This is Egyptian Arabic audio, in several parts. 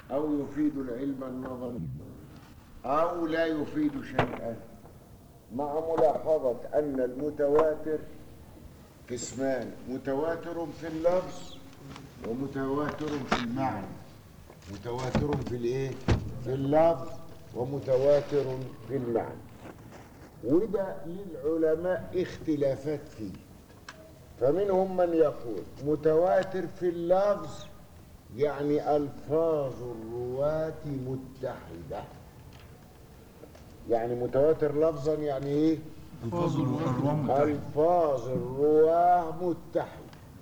أو يفيد العلم النظري أو لا يفيد شيئا مع ملاحظة أن المتواتر قسمان متواتر في اللفظ ومتواتر في المعنى متواتر في الايه في اللفظ ومتواتر في المعنى وده للعلماء اختلافات فيه فمنهم من يقول متواتر في اللفظ يعني الفاظ الرواة متحده يعني متواتر لفظا يعني ايه الفاظ الرواه متحدة الفاظ الرواه متحده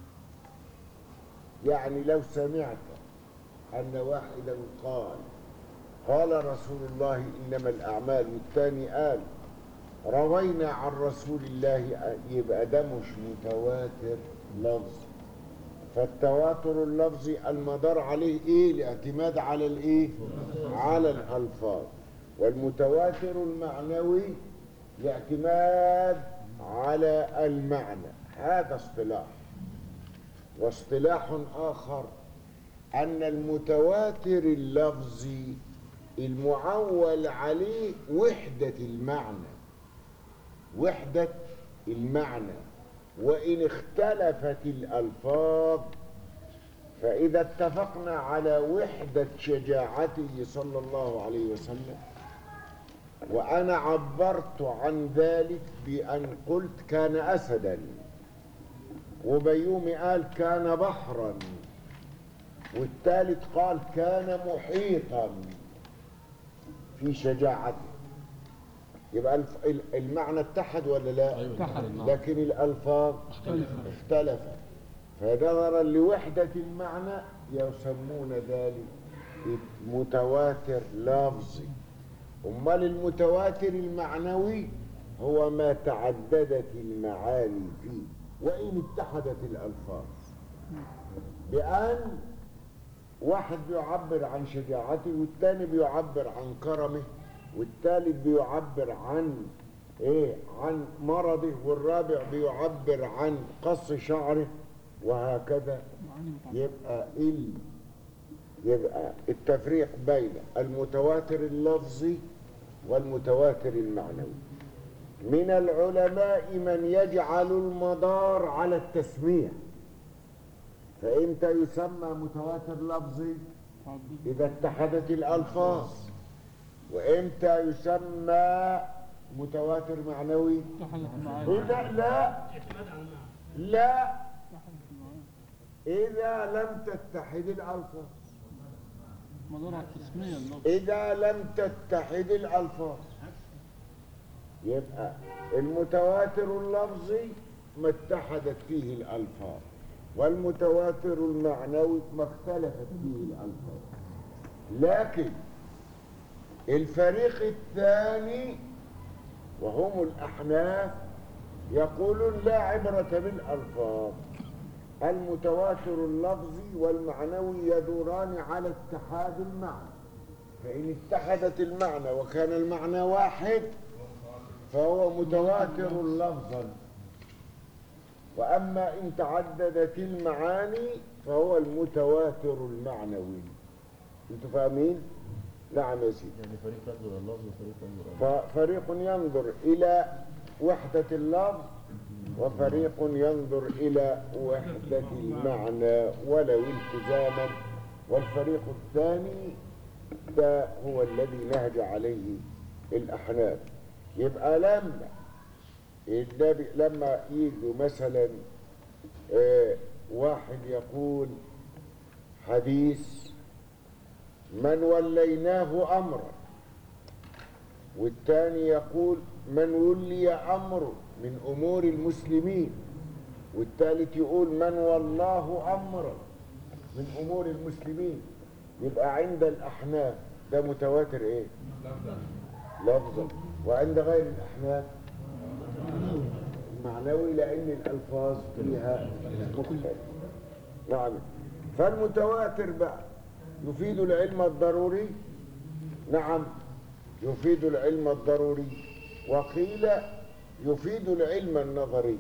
يعني لو سمعت ان واحدا قال قال رسول الله انما الاعمال والثاني قال روينا عن رسول الله يبقى ده مش متواتر لفظي فالتواتر اللفظي المدار عليه ايه الاعتماد على الايه على الالفاظ والمتواتر المعنوي الاعتماد على المعنى هذا اصطلاح واصطلاح آخر أن المتواتر اللفظي المعول عليه وحدة المعنى وحدة المعنى وإن اختلفت الألفاظ فإذا اتفقنا على وحدة شجاعته صلى الله عليه وسلم وأنا عبرت عن ذلك بأن قلت كان أسدا وبيومي قال كان بحرا والثالث قال كان محيطا في شجاعته يبقى الف- ال- المعنى اتحد ولا لا اتحد. لكن الألفاظ اختلفت. اختلفت فنظرا لوحدة المعنى يسمون ذلك متواتر لفظي أمال المتواتر المعنوي هو ما تعددت المعاني فيه وإن اتحدت الألفاظ بأن واحد بيعبر عن شجاعته والتاني بيعبر عن كرمه والتالت بيعبر عن ايه عن مرضه والرابع بيعبر عن قص شعره وهكذا يبقى ال يبقى التفريق بين المتواتر اللفظي والمتواتر المعنوي من العلماء من يجعل المدار على التسمية فإمتى يسمى متواتر لفظي إذا اتحدت الألفاظ وإمتى يسمى متواتر معنوي إذا لا لا إذا لم تتحد الألفاظ مدار على التسمية اللفظ إذا لم تتحد الألفاظ يبقى المتواتر اللفظي ما اتحدت فيه الألفاظ والمتواتر المعنوي ما اختلفت فيه الألفاظ لكن الفريق الثاني وهم الأحناف يقولون لا عبرة بالألفاظ المتواتر اللفظي والمعنوي يدوران على اتحاد المعنى فإن اتحدت المعنى وكان المعنى واحد فهو متواتر لفظا وأما إن تعددت المعاني فهو المتواتر المعنوي انتوا فاهمين؟ نعم يا سيدي يعني فريق ينظر اللفظ وفريق ينظر اللفظ ففريق ينظر إلى وحدة اللفظ وفريق ينظر إلى وحدة المعنى ولو التزاما والفريق الثاني ده هو الذي نهج عليه الأحناف يبقى لما النبي لما يجوا مثلا آه، واحد يقول حديث من وليناه أمرا والثاني يقول من ولي أمر من أمور المسلمين والثالث يقول من والله أمرا من أمور المسلمين يبقى عند الأحناف ده متواتر إيه؟ لفظا وعند غير الأحناف معنوي لأن الألفاظ فيها مختلفة نعم فالمتواتر بقى يفيد العلم الضروري نعم يفيد العلم الضروري وقيل يفيد العلم النظري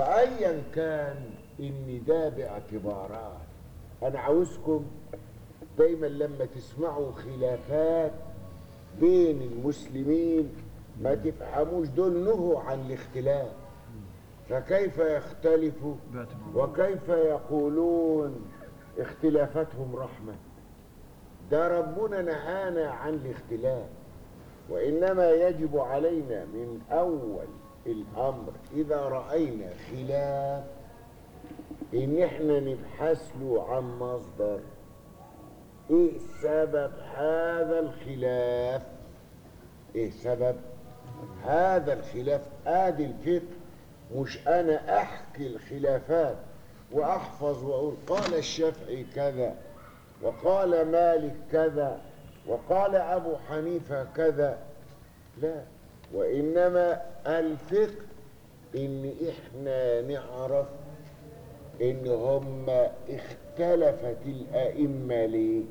وأيا كان إن ده باعتبارات أنا عاوزكم دايما لما تسمعوا خلافات بين المسلمين ما تفهموش دول نهوا عن الاختلاف فكيف يختلفوا وكيف يقولون اختلافاتهم رحمة ده ربنا نهانا عن الاختلاف وإنما يجب علينا من أول الأمر إذا رأينا خلاف إن إحنا نبحث له عن مصدر إيه سبب هذا الخلاف إيه سبب هذا الخلاف آدي الفقه مش أنا أحكي الخلافات وأحفظ وأقول قال الشافعي كذا وقال مالك كذا وقال أبو حنيفة كذا لا وإنما الفقه إن إحنا نعرف إن هم اختلفت الأئمة ليه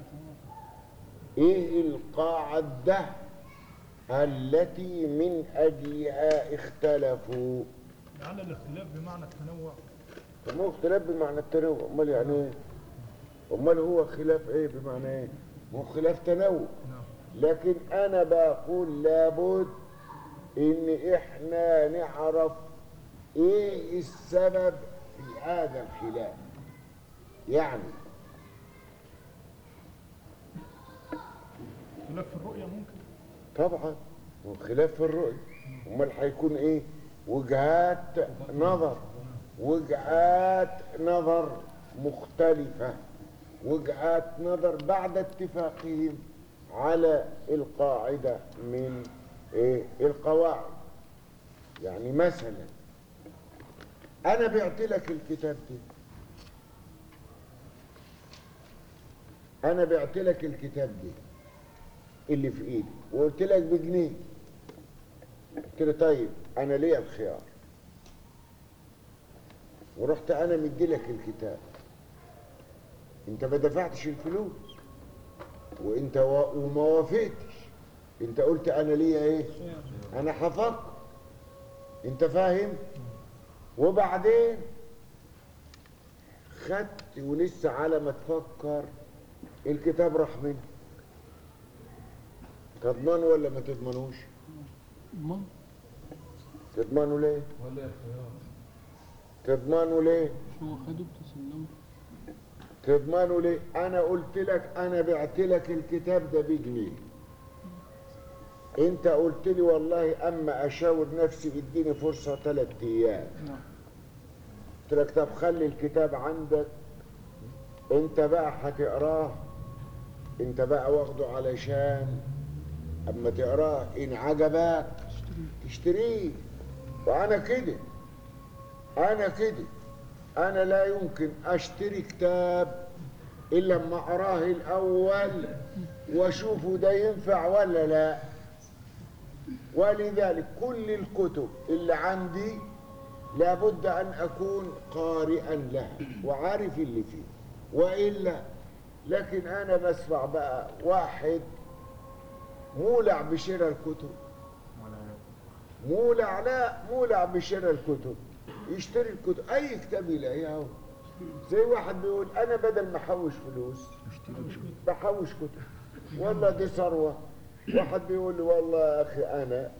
إيه القاعدة التي من أجلها اختلفوا لعل الاختلاف بمعنى التنوع طب ما هو اختلاف بمعنى التنوع امال يعني ايه امال هو خلاف ايه بمعنى ايه ما هو خلاف تنوع نعم لكن انا بقول لابد ان احنا نعرف ايه السبب في هذا الخلاف يعني خلاف في الرؤية ممكن طبعا هو خلاف في الرؤية امال هيكون ايه وجهات نظر وجهات نظر مختلفة وجهات نظر بعد اتفاقهم على القاعدة من ايه القواعد يعني مثلا انا بعت لك الكتاب ده انا بعت لك الكتاب ده اللي في ايدي وقلت لك بجنيه قلت له طيب انا ليا الخيار ورحت انا مدي لك الكتاب انت ما دفعتش الفلوس وانت و... وما وافقتش انت قلت انا ليا ايه انا حفظت انت فاهم وبعدين خدت ولسه على ما تفكر الكتاب راح مني تضمنه ولا ما تضمنوش ما تضمنوا ليه ولا الخيار تضمنوا ليه مش هو خده بتسلمه تضمنوا ليه انا قلت لك انا بعت لك الكتاب ده بجنيه انت قلت لي والله اما اشاور نفسي اديني فرصه ثلاث ايام نعم قلت لك طب خلي الكتاب عندك انت بقى هتقراه انت بقى واخده علشان اما تقراه ان عجبك تشتريه وانا كده انا كده انا لا يمكن اشتري كتاب الا لما اقراه الاول واشوفه ده ينفع ولا لا ولذلك كل الكتب اللي عندي لابد ان اكون قارئا لها وعارف اللي فيه والا لكن انا بسمع بقى واحد مولع بشراء الكتب مولع لا مولع بشراء الكتب يشتري الكتب اي كتاب يلاقيه اهو زي واحد بيقول انا بدل ما احوش فلوس بحوش كتب والله دي ثروه واحد بيقول لي والله يا اخي انا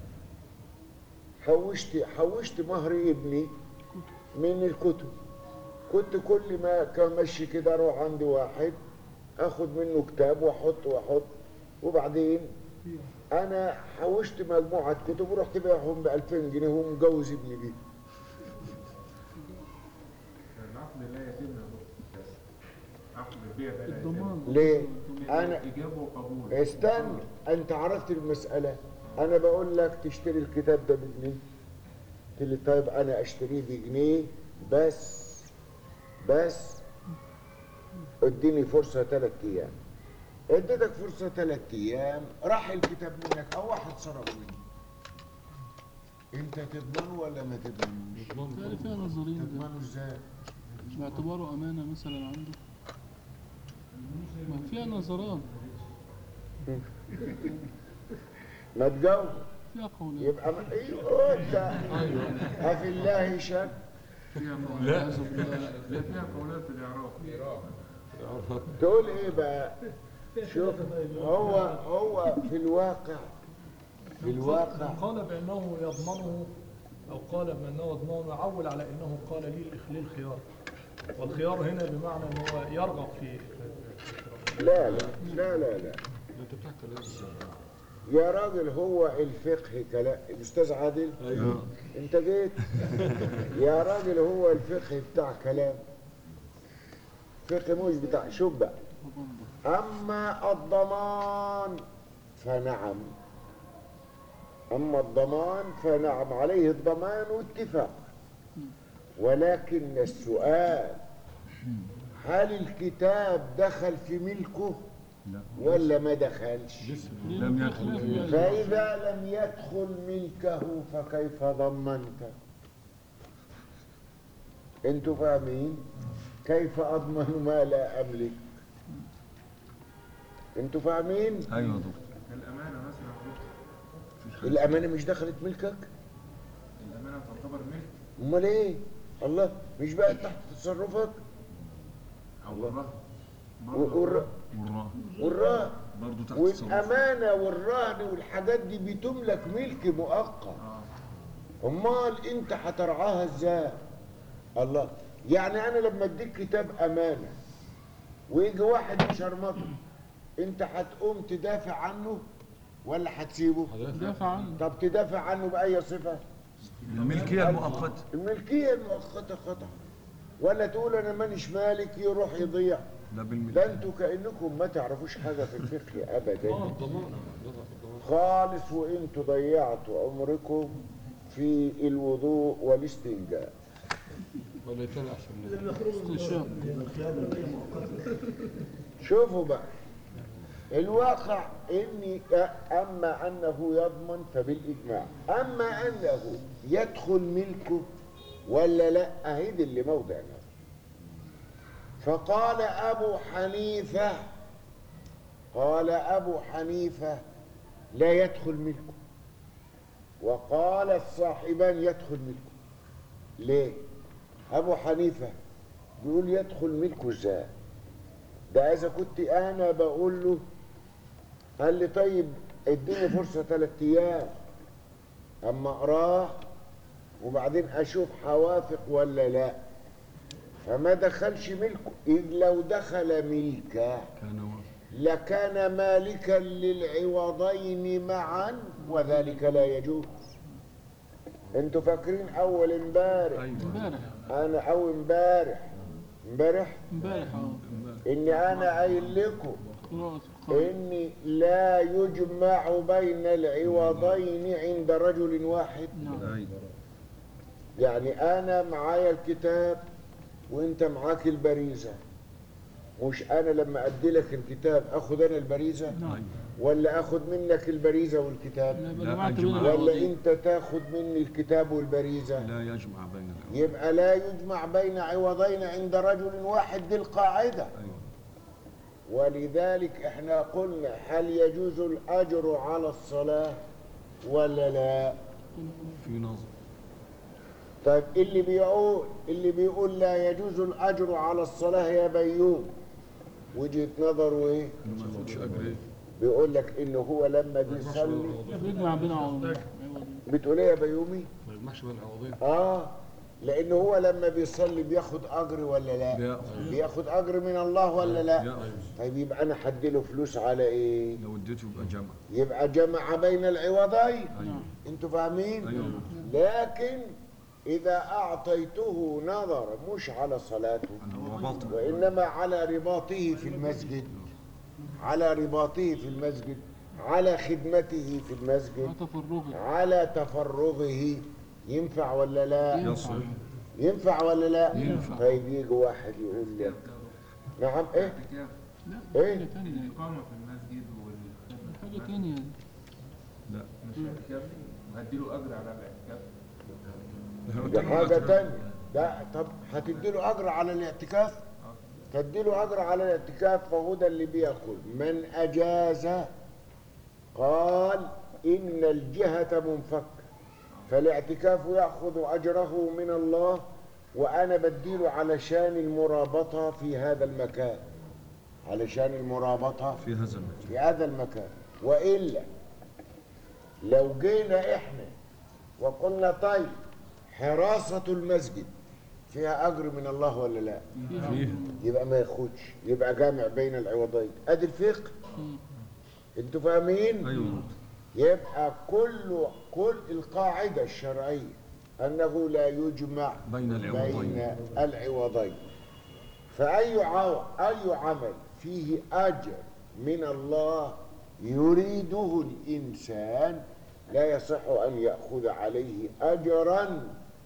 حوشت حوشت مهر ابني من الكتب كنت كل ما كان ماشي كده اروح عند واحد اخد منه كتاب واحط واحط وبعدين انا حوشت مجموعه كتب ورحت بيعهم ب 2000 جنيه ومجوز ابني بيه العقد لا يتم يا دكتور. عقد البيع ده لا يتم الضمان ليه؟ الضمان. انا إجابة وقبول استنى انت عرفت المسألة انا بقول لك تشتري الكتاب ده بجنيه قلت لي طيب انا اشتريه بجنيه بس بس اديني فرصة ثلاث ايام اديتك فرصة ثلاث ايام راح الكتاب منك او واحد سرق مني انت تضمنه ولا ما تضمنوش يعني فيها نظرين ده تضمنه ازاي باعتباره أمانة مثلا عنده ما فيها نظران ما تجاوب فيها قولين يبقى ما... ايوه انت افي الله شك فيها والعياذ قولات بالله لا فيها قولات في الإعراب تقول ايه بقى شوف هو هو في الواقع في الواقع قال بأنه يضمنه أو قال بأنه يضمنه عول على أنه قال لي الإخليل خيار والخيار هنا بمعنى أنه يرغب في لا لا لا لا لا انت بتحكي ليه يا راجل هو الفقه كلام الاستاذ عادل ايوه انت جيت يا راجل هو الفقه بتاع كلام فقه مش بتاع شوف بقى اما الضمان فنعم اما الضمان فنعم عليه الضمان واتفاق ولكن السؤال هل الكتاب دخل في ملكه ولا ما دخلش لم يدخل فيه فإذا لم يدخل ملكه فكيف ضمنت انتوا فاهمين كيف اضمن ما لا املك انتوا فاهمين ايوه يا دكتور الأمانة مثلا يا دكتور الامانه مش دخلت ملكك الأمانة تعتبر ملك امال ايه الله مش بقى تحت تصرفك أو الرهن والر- والراء والرهن برضه تحت التصرف والامانه والرهن والحاجات دي بتملك ملك مؤقت اه امال انت هترعاها ازاي الله يعني انا لما اديك كتاب امانه ويجي واحد يشرمطه انت هتقوم تدافع عنه ولا هتسيبه دافع عنه طب تدافع عنه باي صفه الملكيه المؤقته الملكيه المؤقته خطا ولا تقول انا مانيش مالك يروح يضيع لا ده بالملكيه انتوا كانكم ما تعرفوش حاجه في الفقه ابدا خالص وانتوا ضيعتوا عمركم في الوضوء والاستنجاء ولا يتاني احسن منه استنشاق شوفوا بقى الواقع اني اما انه يضمن فبالاجماع اما انه يدخل ملكه ولا لا اهي دي اللي موضع نظر فقال ابو حنيفه قال ابو حنيفه لا يدخل ملكه وقال الصاحبان يدخل ملكه ليه ابو حنيفه بيقول يدخل ملكه ازاي ده اذا كنت انا بقول له قال لي طيب اديني فرصه ثلاث ايام اما اقراه وبعدين اشوف حوافق ولا لا فما دخلش ملكه اذ لو دخل ملكه كان واقف لكان مالكا للعوضين معا وذلك لا يجوز انتوا فاكرين اول امبارح ايوه امبارح انا او امبارح امبارح امبارح اه اني انا قايل لكم قراءة القرآن إن لا يجمع بين العوضين عند رجل واحد نعم ايوه يعني أنا معايا الكتاب وأنت معاك البريزة مش أنا لما أدي لك الكتاب أخد أنا البريزة نعم ولا أخد منك البريزة والكتاب لا يبقى لا جمعت أجمع. بين ولا العوضين أنت تاخد مني الكتاب والبريزة لا يجمع بين الأمر يبقى لا يجمع بين عوضين عند رجل واحد دي القاعدة ايوه ولذلك احنا قلنا هل يجوز الأجر على الصلاة ولا لا في نظر طيب اللي بيقول اللي بيقول لا يجوز الأجر على الصلاة يا بيوم وجهة نظره ايه انه ما ياخدش اجر ايه بيقول لك انه هو لما بيصلي بيجمع بين عوضين عوضين. بتقول ايه يا بيومي ما يجمعش بين العوضين اه لانه هو لما بيصلي بياخد اجر ولا لا بياخد. بياخد اجر من الله ولا لا ياخد. طيب يبقى انا هديله فلوس على ايه لو اديته يبقى جمع يبقى جمع بين العوضين ايوه انتوا فاهمين ايوه لكن اذا اعطيته نظر مش على صلاته انا ربطت وانما على رباطه في المسجد على رباطه في المسجد على خدمته في المسجد مع تفرغه على تفرغه ينفع ولا لا يصح ينفع ولا لا ينفع. طيب يجي واحد يقول لي نعم ايه اعتكاف لا إيه؟ حاجة تانية الإقامة في المسجد والخدمة حاجة تانية لا مش اعتكاف وهديله أجر على الاعتكاف دي حاجة تانية ده طب هتدي له أجر على الاعتكاف تدي له أجر على الاعتكاف فهو ده اللي بياخد من أجاز قال إن الجهة منفك فالاعتكاف يأخذ أجره من الله وأنا بديله علشان المرابطة في هذا المكان علشان المرابطة في هذا المكان في هذا المكان وإلا لو جينا إحنا وقلنا طيب حراسة المسجد فيها أجر من الله ولا لا فيه يبقى ما ياخدش يبقى جامع بين العوضين ادي الفقه انتوا فاهمين ايوه يبقى كل كل القاعدة الشرعية أنه لا يجمع بين العوضين. بين العوضين فأي عو... أي عمل فيه أجر من الله يريده الإنسان لا يصح أن يأخذ عليه أجرا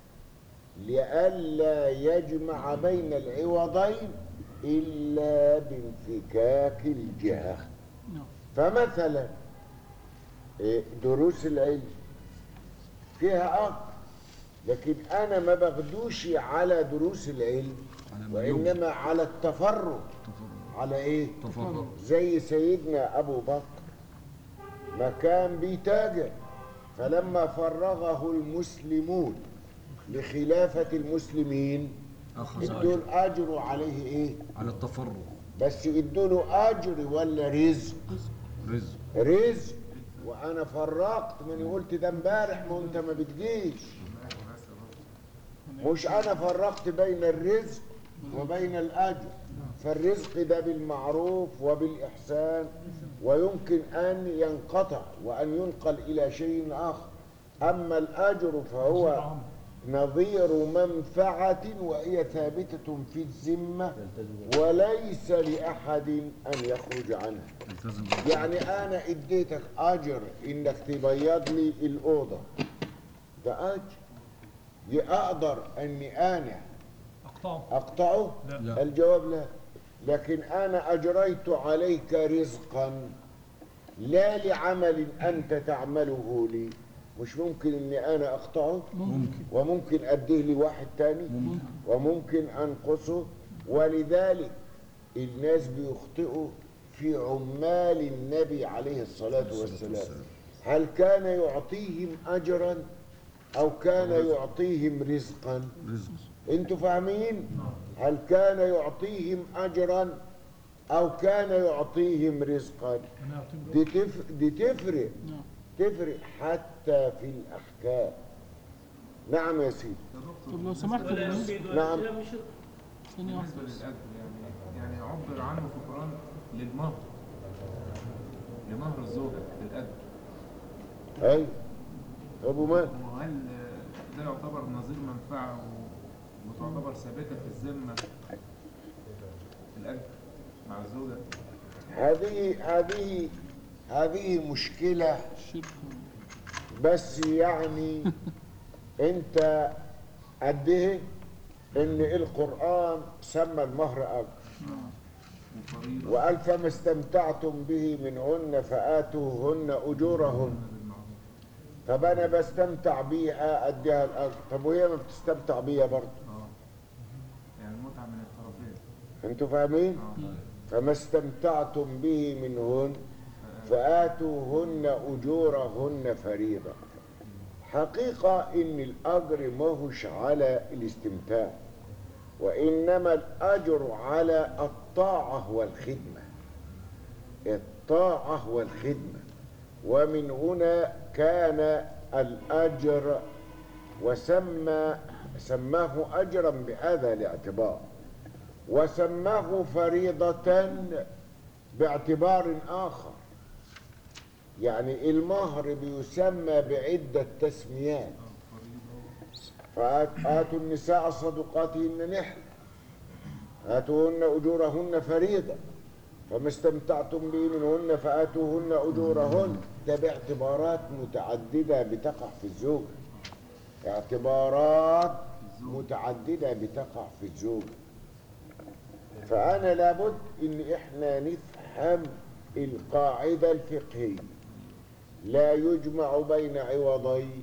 لئلا يجمع بين العوضين إلا بانفكاك الجهة نعم فمثلا إيه، دروس العلم فيها أجر لكن أنا ما باخدوش على دروس العلم على ما يوجد. وإنما على التفرغ تفرغ على إيه؟ تفرغ زي سيدنا أبو بكر ما كان بيتاجر فلما فرغه المسلمون لخلافة المسلمين اخذ ادوا اجر الأجر عليه إيه؟ على التفرغ بس ادوا له أجر ولا رزق؟ رزق رزق وانا فرقت من قلت ده امبارح ما انت ما بتجيش مش انا فرقت بين الرزق وبين الاجر فالرزق ده بالمعروف وبالاحسان ويمكن ان ينقطع وان ينقل الى شيء اخر اما الاجر فهو نظير منفعه وهي ثابته في الذمه وليس لاحد ان يخرج عنها التزم بالله. يعني انا اديتك اجر انك تبيض لي الاوضه ده اجر ي- اقدر اني انا أقطعه اقطعه لا. لا. الجواب لا لكن انا اجريت عليك رزقا لا لعمل انت تعمله لي مش ممكن اني انا اقطعه ممكن وممكن اديه لواحد تاني وممكن انقصه ولذلك الناس بيخطئوا في عمال النبي عليه الصلاة والسلام هل كان يعطيهم أجرا أو كان يعطيهم رزقا رزق انتوا فاهمين هل كان يعطيهم أجرا أو كان يعطيهم رزقا أنا أعطيهم دي, تف... دي تفرق نعم تفرق حتى في الأحكام نعم يا سيدي طب لو سمحت بالنسبة نعم ثانية واحدة بالنسبة بس للأجر يعني يعني عبر عنه في القرآن للمهر لمهر الزوجة للأجر أي أبو مال وهل ده يعتبر نظير منفعة و- وتعتبر ثابتة في الذمة الأجر مع الزوجة هذه هذه هذه مشكلة شبه بس يعني انت قد ايه ان القرآن سمى المهر اجر نعم وفريضة وقال فما استمتعتم به منهن فآتوهن اجورهن بالمعروف طب انا بستمتع بيها اديها الاجر طب وهي ما بتستمتع بيها برضه اه يعني المتعة من الطرفين انتوا فاهمين اه فما استمتعتم به منهن فآتوهن أجورهن فريضة حقيقة إن الأجر ما هوش على الاستمتاع وإنما الأجر على الطاعة والخدمة الطاعة والخدمة ومن هنا كان الأجر وسمى سماه أجرا بهذا الاعتبار وسماه فريضة باعتبار آخر يعني المهر بيسمى بعدة تسميات فآتوا النساء صدقاتهن نحل آتوهن أجورهن فريضة فما استمتعتم به منهن فآتوهن أجورهن ده باعتبارات متعددة بتقع في الزوجة اعتبارات متعددة بتقع في الزوجة فأنا لابد إن إحنا نفهم القاعدة الفقهية لا يجمع بين عوضين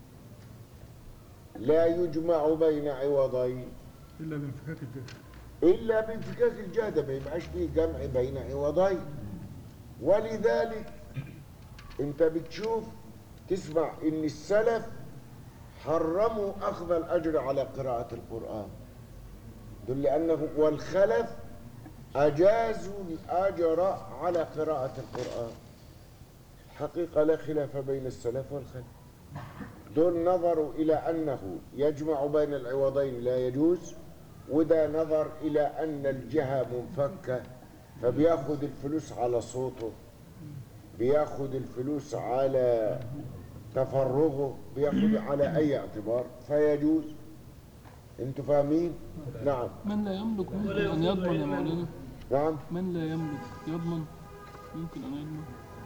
لا يجمع بين عوضين إلا بانفكاك الجهل إلا بانفكاك الجهد ما يبقاش فيه جمع بين عوضين ولذلك أنت بتشوف تسمع إن السلف حرموا أخذ الأجر على قراءة القرآن دل لأنه والخلف أجازوا الأجر على قراءة القرآن حقيقة لا خلاف بين السلف والخلف دول نظروا إلى أنه يجمع بين العوضين لا يجوز وده نظر إلى أن الجهة منفكة فبياخد الفلوس على صوته بياخد الفلوس على تفرغه بياخد على أي اعتبار فيجوز انتوا فاهمين؟ نعم من لا يملك ممكن أن يضمن يا مولانا نعم من لا يملك يضمن يمكن أن يضمن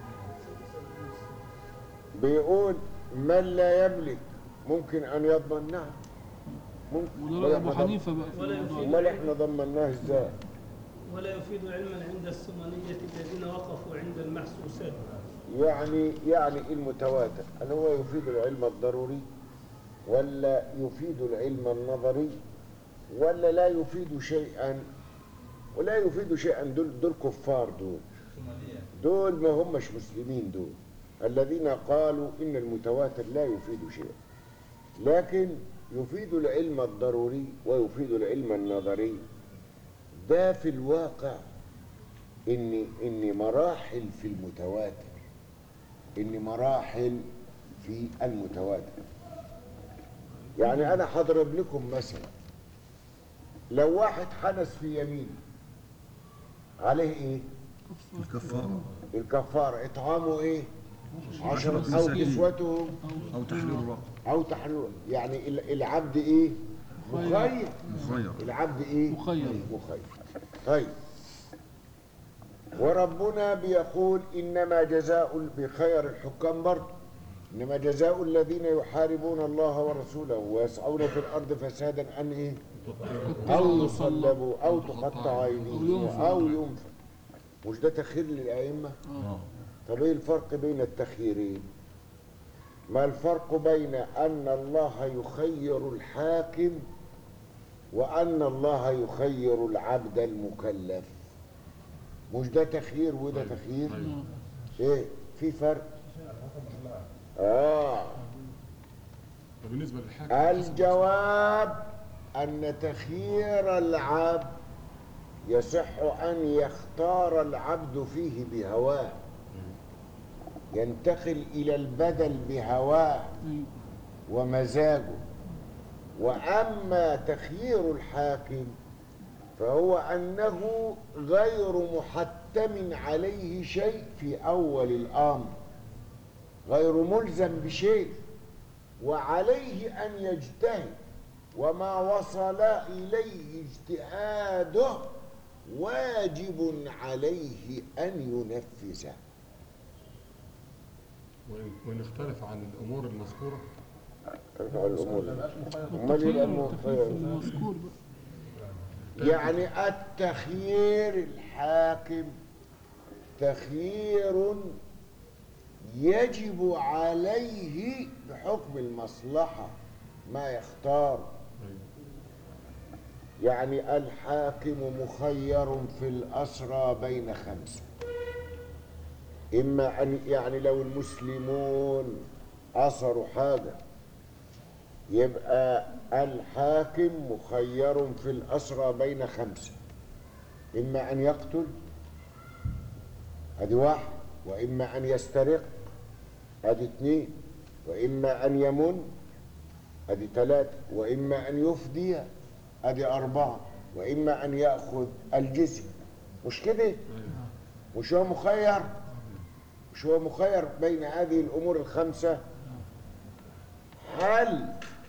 بيقول من لا يملك ممكن ان يضمن نعم ممكن وده رأي أبو أمال إحنا حنيفة بقى في ولا الموضوع يفيد ده. امال احنا ضمناه ازاي ولا يفيد علما عند السمنية الذين وقفوا عند المحسوسات يعني يعني المتواتر هل هو يفيد العلم الضروري ولا يفيد العلم النظري ولا لا يفيد شيئا ولا يفيد شيئا دول دول كفار دول دول ما همش مسلمين دول الذين قالوا ان المتواتر لا يفيد شيئا لكن يفيد العلم الضروري ويفيد العلم النظري ده في الواقع ان ان مراحل في المتواتر ان مراحل في المتواتر يعني انا هضرب لكم مثلا لو واحد حنس في يمينه عليه ايه الكفارة الكفاره اطعامه ايه عشرة او مساكين. كسوتهم أو تحرير الرقبة او تحلل يعني ال- العبد ايه مخير مخير العبد ايه مخير. مخير طيب وربنا بيقول انما جزاء بخير الحكام برضه انما جزاء الذين يحاربون الله ورسوله ويسعون في الارض فسادا ان ايه او يصلبوا او تقطع ايديهم او ينفى مش ده تخير للائمه آه. طب ايه الفرق بين التخييرين ما الفرق بين ان الله يخير الحاكم وان الله يخير العبد المكلف مش ده تخيير وده تخيير ايه في فرق اه وبالنسبة للحاكم الجواب ان تخيير العبد يصح ان يختار العبد فيه بهواه ينتقل الى البدل بهواه أيوة. ومزاجه واما تخيير الحاكم فهو انه غير محتم عليه شيء في اول الامر غير ملزم بشيء وعليه ان يجتهد وما وصل اليه اجتهاده واجب عليه ان ينفذه وإن, وإن اختلف عن الأمور المذكورة ارفع الامور امال التخيير يبقى والتخيير في المخير المذكور بقى يعني التخيير الحاكم تخيير يجب عليه بحكم المصلحة ما يختار يعني الحاكم مخير في الأسرى بين خمسة إما أن يعني لو المسلمون أسروا حاجة يبقى الحاكم مخير في الأسرى بين خمسة إما أن يقتل أدي واحد وإما أن يسترق أدي اثنين وإما أن يمن أدي ثلاثة وإما أن يفدي أدي أربعة وإما أن يأخذ الجزية مش كده؟ مش هو مخير؟ مش هو مخير بين هذه الأمور الخمسة؟ هل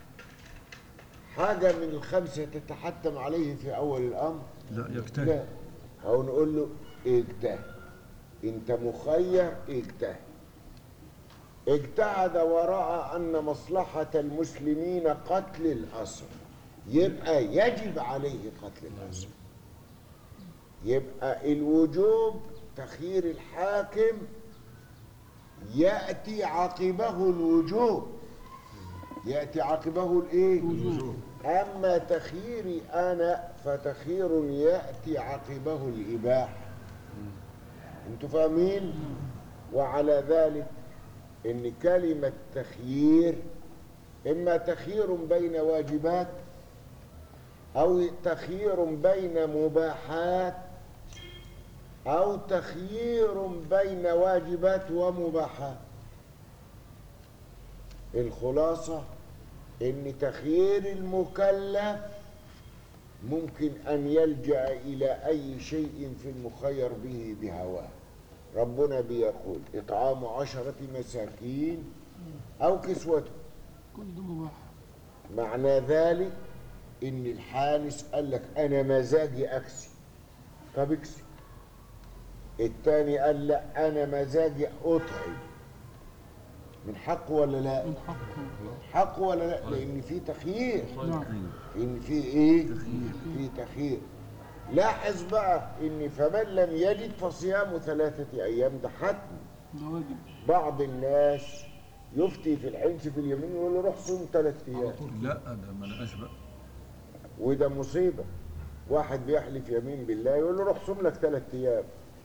حاجة من الخمسة تتحتم عليه في أول الأمر؟ لا لا يجتهد أو نقول له اجتهد أنت مخير اجتهد اجتهد ورأى أن مصلحة المسلمين قتل الأسر يبقى يجب عليه قتل الأسر يبقى الوجوب تخيير الحاكم يأتي عقبه الوجوب يأتي عقبه الايه أما تخييري أنا فتخيير يأتي عقبه الإباحة أنتوا فاهمين؟ وعلى ذلك إن كلمة تخيير إما تخيير بين واجبات أو تخيير بين مباحات أو تخيير بين واجبات ومباحات الخلاصة إن تخيير المكلف ممكن أن يلجأ إلى أي شيء في المخير به بهواه ربنا بيقول إطعام عشرة مساكين أو كسوتهم كل ده مباح معنى ذلك ان الحارس قال لك انا مزاجي اكسي طب اكسي التاني قال لا انا مزاجي اطعم من حقه ولا لا من حقه حقه ولا لا لان في تخيير نعم ان في ايه في تخيير لاحظ بقى ان فمن لم يجد فصيام ثلاثة ايام ده حتم ده واجب بعض الناس يفتي في الحنس في اليمين يقول له روح صوم ثلاث ايام لا ده ما لقاش بقى وده مصيبة واحد بيحلف يمين بالله يقول له روح صوم لك ثلاث ايام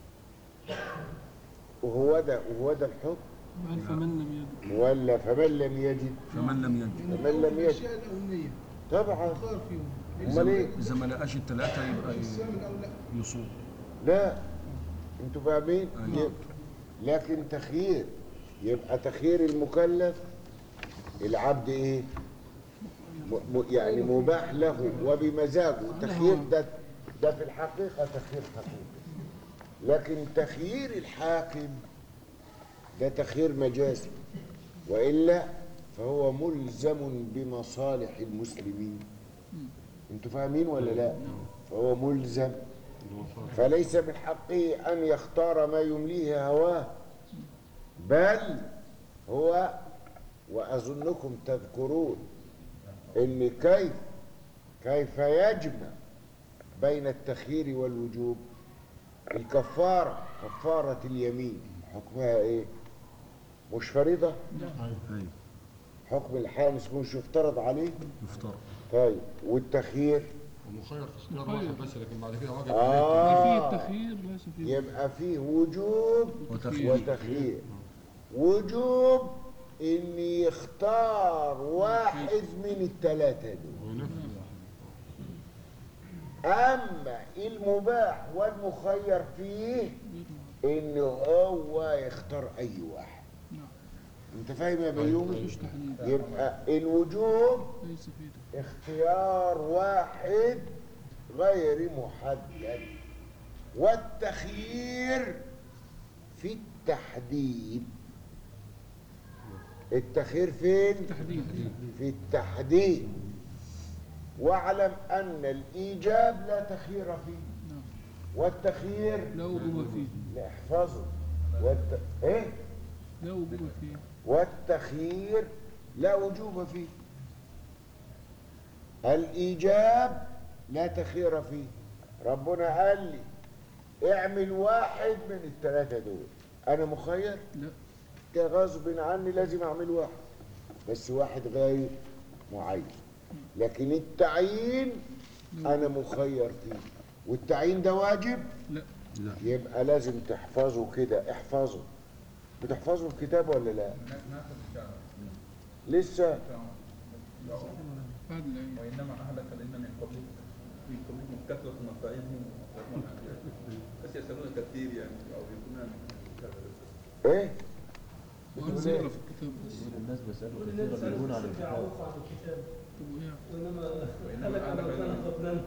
وهو ده وهو ده الحكم قال فمن لم يجد ولا فمن لم يجد فمن لم يجد فمن لم يجد الاشياء الاوليه طبعا خير فيهم امال ايه اذا ما لقاش الثلاثه يبقى الصيام الاول لا ي- يصوم لا انتوا فاهمين أيوة. يبقى- لكن تخيير يبقى تخيير المكلف العبد ايه م- م- يعني مباح له وبمزاجه تخيير ده ده في الحقيقه تخيير حقيقي لكن تخيير الحاكم ده تخيير مجازي والا فهو ملزم بمصالح المسلمين انتوا فاهمين ولا لا فهو ملزم فليس من حقه أن يختار ما يمليه هواه بل هو وأظنكم تذكرون إن كيف كيف يجمع بين التخيير والوجوب الكفارة كفارة اليمين حكمها إيه؟ مش فريضة؟ ايوه حكم الحانس مش يفترض عليه؟ يفطر طيب والتخيير ومخير في اختيار واحد بس لكن بعد كده واجب آه. فيه التخيير ليس فيه يبقى فيه وجوب وتخيير. وتخيير وجوب ان يختار واحد من الثلاثه دول وينفذ اما المباح والمخير فيه ان هو يختار اي واحد نعم. انت فاهم يا بيومي مفيش تحديد يبقى الوجوب ليس فيه تحديد. اختيار واحد غير محدد والتخيير في التحديد التخيير فين تحديد في التحديد واعلم ان الايجاب لا تخيير فيه نعم. والتخيير لا وجوب فيه نحفظه والت... ايه لا وجوب فيه والتخيير لا وجوب فيه الإيجاب لا تخير فيه ربنا قال لي اعمل واحد من الثلاثة دول أنا مخير لا ده غصب عني لازم أعمل واحد بس واحد غير معين لكن التعيين أنا مخير فيه والتعيين ده واجب لا يبقى لازم تحفظه كده احفظه بتحفظه الكتاب ولا لا لسه بعد العين وإنما أهلك الذين من قبلهم من قبلهم كثرة مصائبهم بس يسألونك كثير يعني أو يكونون ايه وعايز يقرا في الكتاب بس الناس بيسألوا كل الناس يلهون عن تشجع الكتاب عوق عن الكتاب طب وايه وإنما هلك من كان قبلنا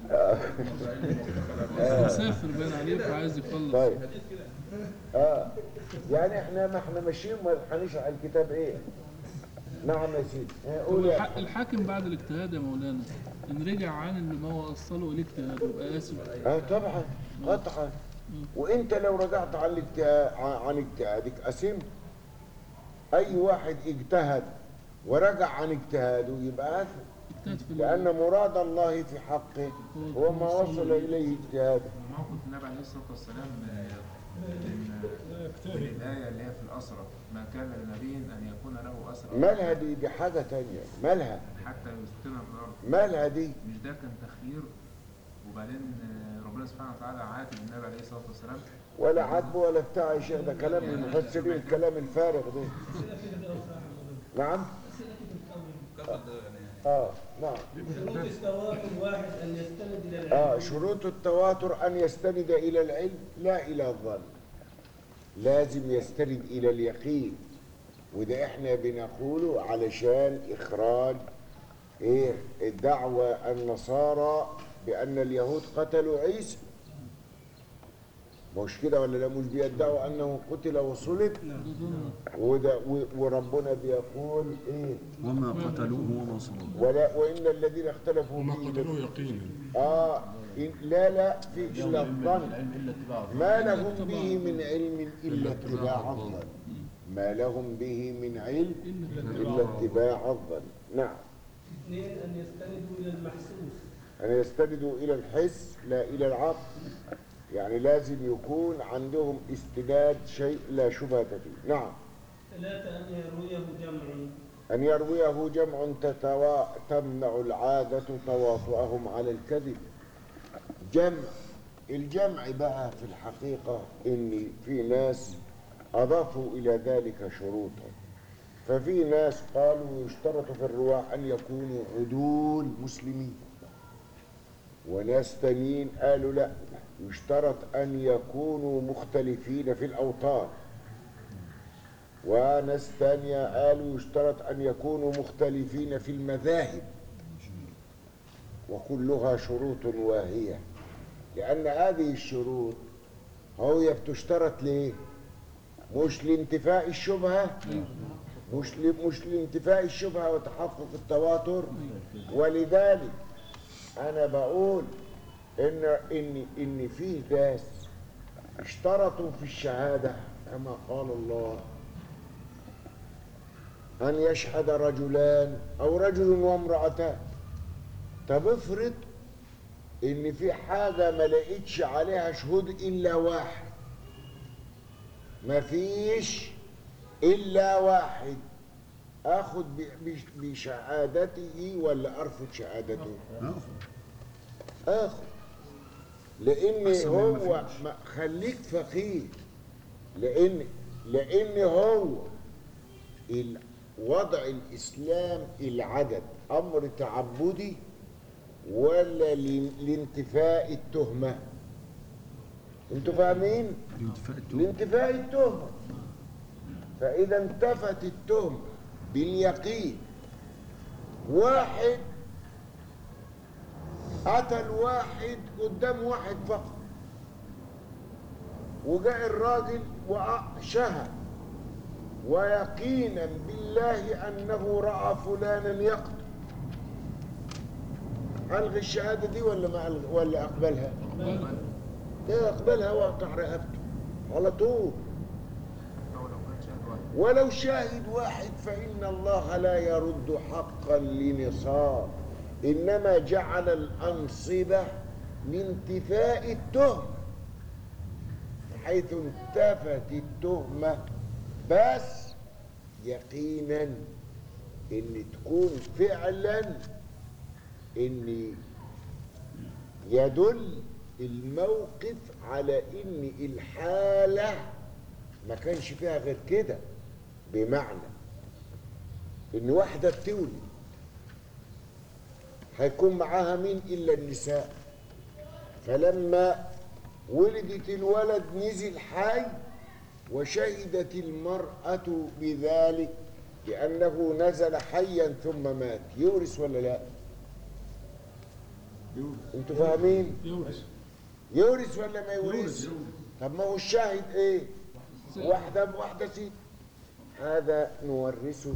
مسافر باين عليه فعايز يخلص طيب اه يعني احنا ما احنا ماشيين ما هنشرح الكتاب ايه نعم يا سيدي اه، طب قول يا الح- الحاكم بعد الاجتهاد يا مولانا ان رجع عن اللي ما هو وصله اليه اجتهاد يبقى اسف اه طبعا قطعا وانت لو رجعت عن الاجتهاد عن اجتهادك اسمت اي واحد اجتهد ورجع عن اجتهاده يبقى اثم اجتهد في لان مراد الله في حقه هو ما وصل اليه اجتهاده موقف النبي عليه الصلاة والسلام من من الآية اللي هي في الأسرة ما كان لنبي أن يكون له أسرة مالها دي دي حاجه تانية مالها حتى يسكن في الأرض مالها دي مش ده كان تخيير وبعدين آه، ربنا سبحانه وتعالى عاتب النبي عليه الصلاة والسلام ولا عتب ولا بتاع يا شيخ ده كلام المفسرين الكلام الفارغ ده نعم كثرة يعني اه نعم شروط التواتر واحد أن يستند إلى العلم اه شروط التواتر ان يستند الى العلم لا الى الظن لازم يستند الى اليقين وده احنا بنقوله علشان اخراج ايه الدعوة النصارى بان اليهود قتلوا عيسى مش كده ولا لا مش بيدعوا انه قتل وصلب وده و- وربنا بيقول ايه وما قتلوه وما صلبوه ولا وان الذين اختلفوا وما فيه قتلوه يقينا اه إن- لا لا في الا الظن العلم الا اتباع الظن. ما لهم به من علم الا اتباع الظن ما لهم به من علم الا اتباع الظن نعم اثنين أن يستندوا إلى المحسوس أن يستندوا إلى الحس لا إلى العقل يعني لازم يكون عندهم استناد شيء لا شبهة فيه نعم ثلاثة أن يرويه جمع أن يرويه جمع تتوا... تمنع العادة تواطؤهم على الكذب جمع الجمع بقى في الحقيقة إن في ناس أضافوا إلى ذلك شروطا ففي ناس قالوا يشترط في الرواة أن يكونوا عدول مسلمين وناس تانيين قالوا لا يشترط أن يكونوا مختلفين في الأوطان وناس تانية قالوا يشترط أن يكونوا مختلفين في المذاهب وكلها شروط واهية لأن هذه الشروط هي بتشترط ليه؟ مش لانتفاء الشبهة مش ل... مش لانتفاء الشبهة وتحقق التواتر ولذلك أنا بقول إن إن إن فيه ناس اشترطوا في الشهادة كما قال الله أن يشهد رجلان أو رجل وامرأتان طب افرض إن في حاجة ما لقيتش عليها شهود إلا واحد مفيش إلا واحد آخد ب- بش- بشهادته ولا أرفض شهادته؟ آخد لأن أحسن من هو مفيش. ما خليك فقيه لأن لأن هو ال- وضع الإسلام العدد أمر تعبدي ولا ل- لانتفاء التهمة انتوا فاهمين لانتفاء التوبة لانتفاء التهمة فإذا انتفت التهمة باليقين واحد قتل واحد قدام واحد فقط وجاء الراجل وشهد ويقينا بالله أنه رأى فلانا يقتل ألغي الشهادة دي ولا ما ألغي ولا أقبلها؟ ده أقبلها وأقطع رقبته على طول أو لو كان شاهد واحد ولو شاهد واحد فإن الله لا يرد حقا لنصاب إنما جعل الأنصبة لانتفاء التهمة حيث انتفت التهمة بس يقينا ان تكون فعلا ان يدل الموقف على ان الحالة ما كانش فيها غير كده بمعنى ان واحدة بتولد هيكون معاها مين الا النساء فلما ولدت الولد نزل حي وشهدت المرأة بذلك لأنه نزل حيا ثم مات يورث ولا لا انتوا فاهمين يورث يورث ولا ما يورث يورث. طب ما هو الشاهد ايه واحدة بواحدة ست هذا نورثه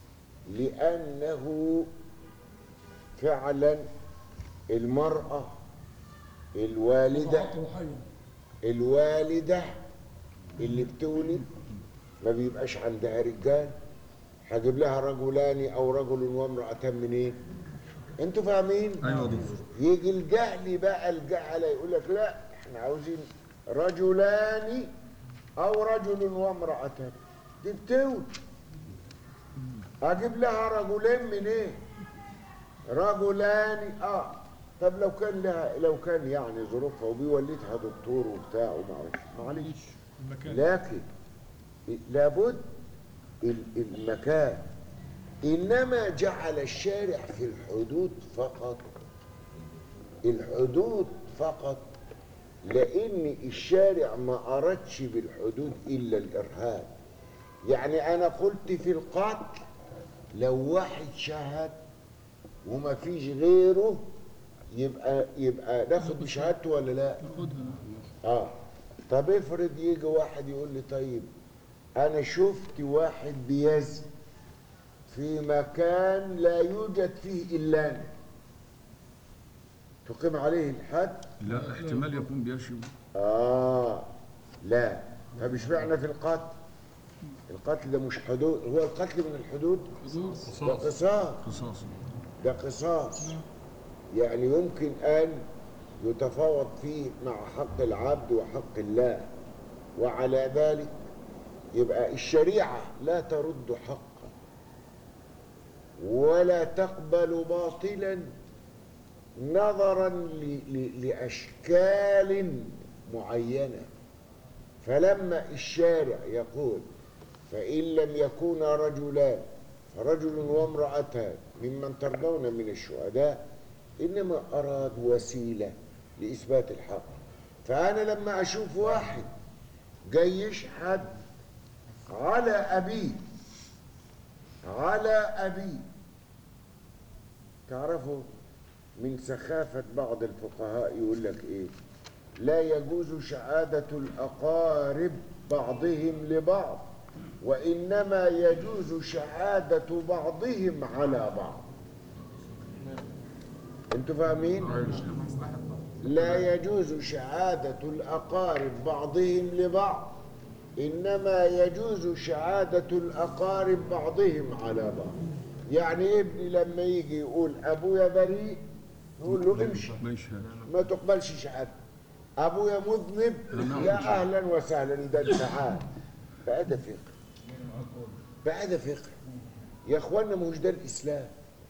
لأنه فعلا المرأة الوالدة وضعته حيا الوالدة اللي بتولد ما بيبقاش عندها رجال هجيب لها رجلان او رجل وامرأتان منين انتوا فاهمين ايوه يا دكتور يجي الجهل بقى الجهل يقول لك لا احنا عاوزين رجلان او رجل وامرأتان دي بتولد اجيب لها رجلين منين رجلان اه طب لو كان لها لو كان يعني ظروفها وبيولدها دكتور وبتاع وما اعرفش معلش المكان لكن لابد ال- المكان إنما جعل الشارع في الحدود فقط الحدود فقط لأن الشارع ما أردش بالحدود إلا الإرهاب يعني أنا قلت في القتل لو واحد شهد وما فيش غيره يبقى يبقى ناخد بشهادته ولا لا؟ ياخدها اه طب افرض يجي واحد يقول لي طيب انا شفت واحد بيزن في مكان لا يوجد فيه الا انا تقيم عليه الحد لا احتمال يكون بيشوي اه لا طب اشمعنى في القتل القتل ده مش حدود هو القتل من الحدود حدود ده قصاص قصاص ده قصاص يعني يمكن أن يتفاوض فيه مع حق العبد وحق الله وعلى ذلك يبقى الشريعة لا ترد حقا ولا تقبل باطلا نظرا ل- ل- لأشكال معينة فلما الشارع يقول فإن لم يكونا رجلان فرجل وامرأتان ممن ترضون من الشهداء إنما أراد وسيلة لإثبات الحق فأنا لما أشوف واحد جاي يشهد على أبيه على أبيه تعرفوا من سخافة بعض الفقهاء يقول لك إيه لا يجوز شهادة الأقارب بعضهم لبعض وإنما يجوز شهادة بعضهم على بعض انتوا فاهمين؟ لا يجوز شهادة الأقارب بعضهم لبعض إنما يجوز شهادة الأقارب بعضهم على بعض يعني ابني لما يجي يقول أبويا بريء نقول له امشي ما يشهد ما تقبلش شهادته أبويا مذنب يا أهلا وسهلا ده أنت عاد بقى ده فقه بقى ده فقه يا إخوانا ما هوش ده الإسلام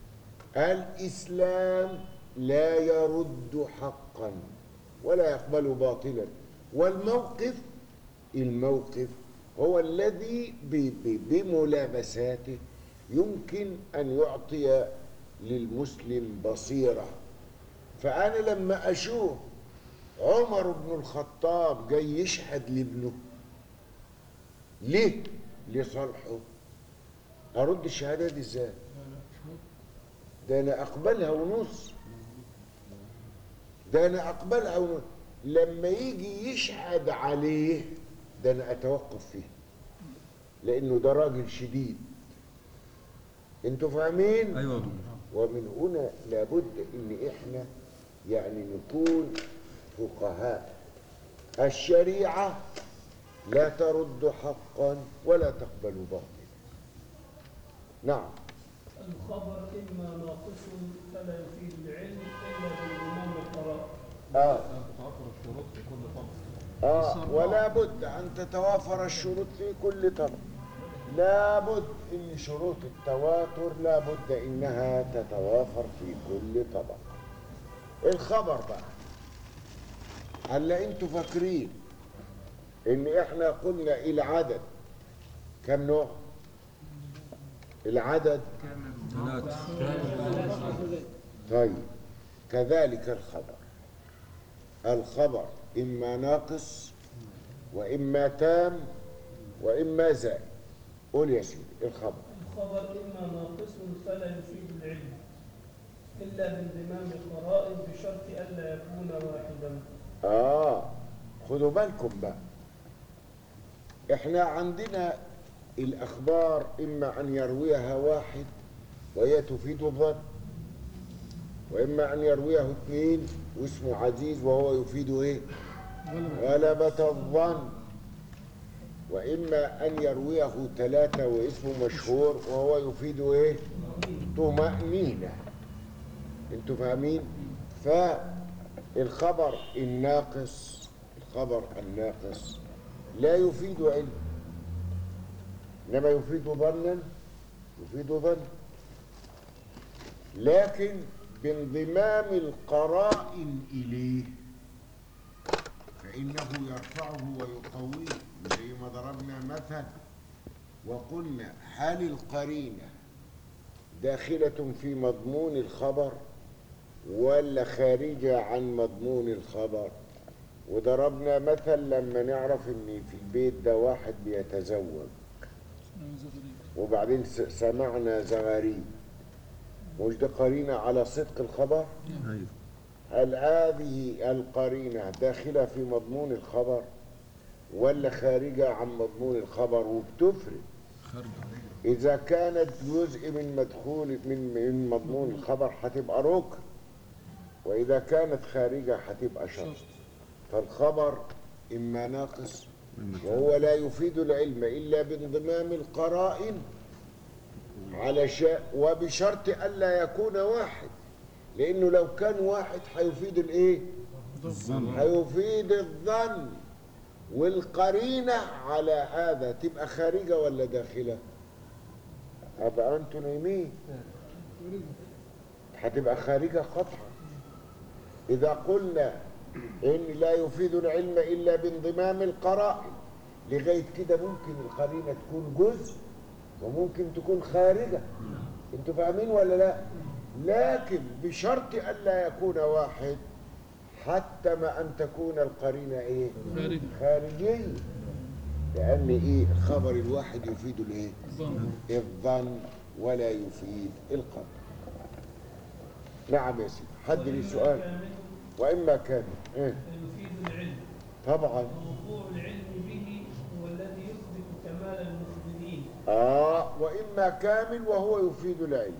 الإسلام لا يرد حقا ولا يقبل باطلا والموقف الموقف هو الذي ب- ب- بملابساته يمكن أن يعطي للمسلم بصيرة فأنا لما أشوف عمر بن الخطاب جاي يشهد لابنه ليه؟ لصالحه أرد الشهادة دي إزاي؟ ده أنا أقبلها ونص ده أنا أقبلها ونص لما يجي يشهد عليه ده أنا أتوقف فيه لأنه ده راجل شديد أنتوا فاهمين؟ ايوه يا دكتور ومن هنا لابد ان احنا يعني نكون فقهاء الشريعة لا ترد حقا ولا تقبل باطلا نعم الخبر إما ناقص فلا يفيد العلم إلا بالإمام القراء آه. تتوفر الشروط في كل طبق آه ولا بد أن تتوافر الشروط في كل طبق لا بد إن شروط التواتر لا بد إنها تتوافر في كل طبق الخبر بقى هلا انتوا فاكرين ان احنا قلنا العدد كم نوع العدد ثلاثة طيب كذلك الخبر الخبر إما ناقص وإما تام وإما زائد قول يا سيدي الخبر الخبر إما ناقص فلا يفيد العلم إلا بانضمام القرائن بشرط ألا يكون واحدا آه خدوا بالكم بقى إحنا عندنا الأخبار إما أن يرويها واحد وهي تفيد الظن وإما أن يرويه اثنين واسمه عزيز وهو يفيد إيه؟ غلبة الظن وإما أن يرويه ثلاثة واسمه مشهور وهو يفيد إيه؟ طمأنينة أنتوا فاهمين؟ فالخبر الناقص الخبر الناقص لا يفيد علم إنما يفيد ظنا يفيد ظن لكن بانضمام القرائن إليه فإنه يرفعه ويقويه زي ما ضربنا مثل وقلنا هل القرينة داخلة في مضمون الخبر ولا خارجة عن مضمون الخبر وضربنا مثل لما نعرف ان في البيت ده واحد بيتزوج نعم، زغريب. وبعدين س- سمعنا زغاريد مش ده قرينة على صدق الخبر ايوه هل هذه القرينة داخلة في مضمون الخبر ولا خارجة عن مضمون الخبر وبتفرق خارجه إذا كانت جزء من مدخول من من مضمون الخبر هتبقى ركن وإذا كانت خارجة هتبقى شرط فالخبر إما ناقص وهو لا يفيد العلم إلا بانضمام القرائن على شيء وبشرط ألا يكون واحد لأنه لو كان واحد هيفيد الإيه؟ هيفيد الظن والقرينة على هذا تبقى خارجة ولا داخلة؟ أبقى أنتم نايمين هتبقى خارجة قطعا إذا قلنا إن لا يفيد العلم إلا بانضمام القرائن لغاية كده ممكن القرينة تكون جزء وممكن تكون خارجة انتوا فاهمين ولا لا لكن بشرط ألا يكون واحد حتى ما أن تكون القرينة إيه خارجة. خارجية لأن إيه الخبر الواحد يفيد الإيه الظن الظن ولا يفيد القدر نعم يا سيدي حد لي سؤال كامل وإما كان إيه؟ يفيد العلم طبعا ووقوع العلم به هو الذي يثبت كمال المخبرين آه وإما كامل وهو يفيد العلم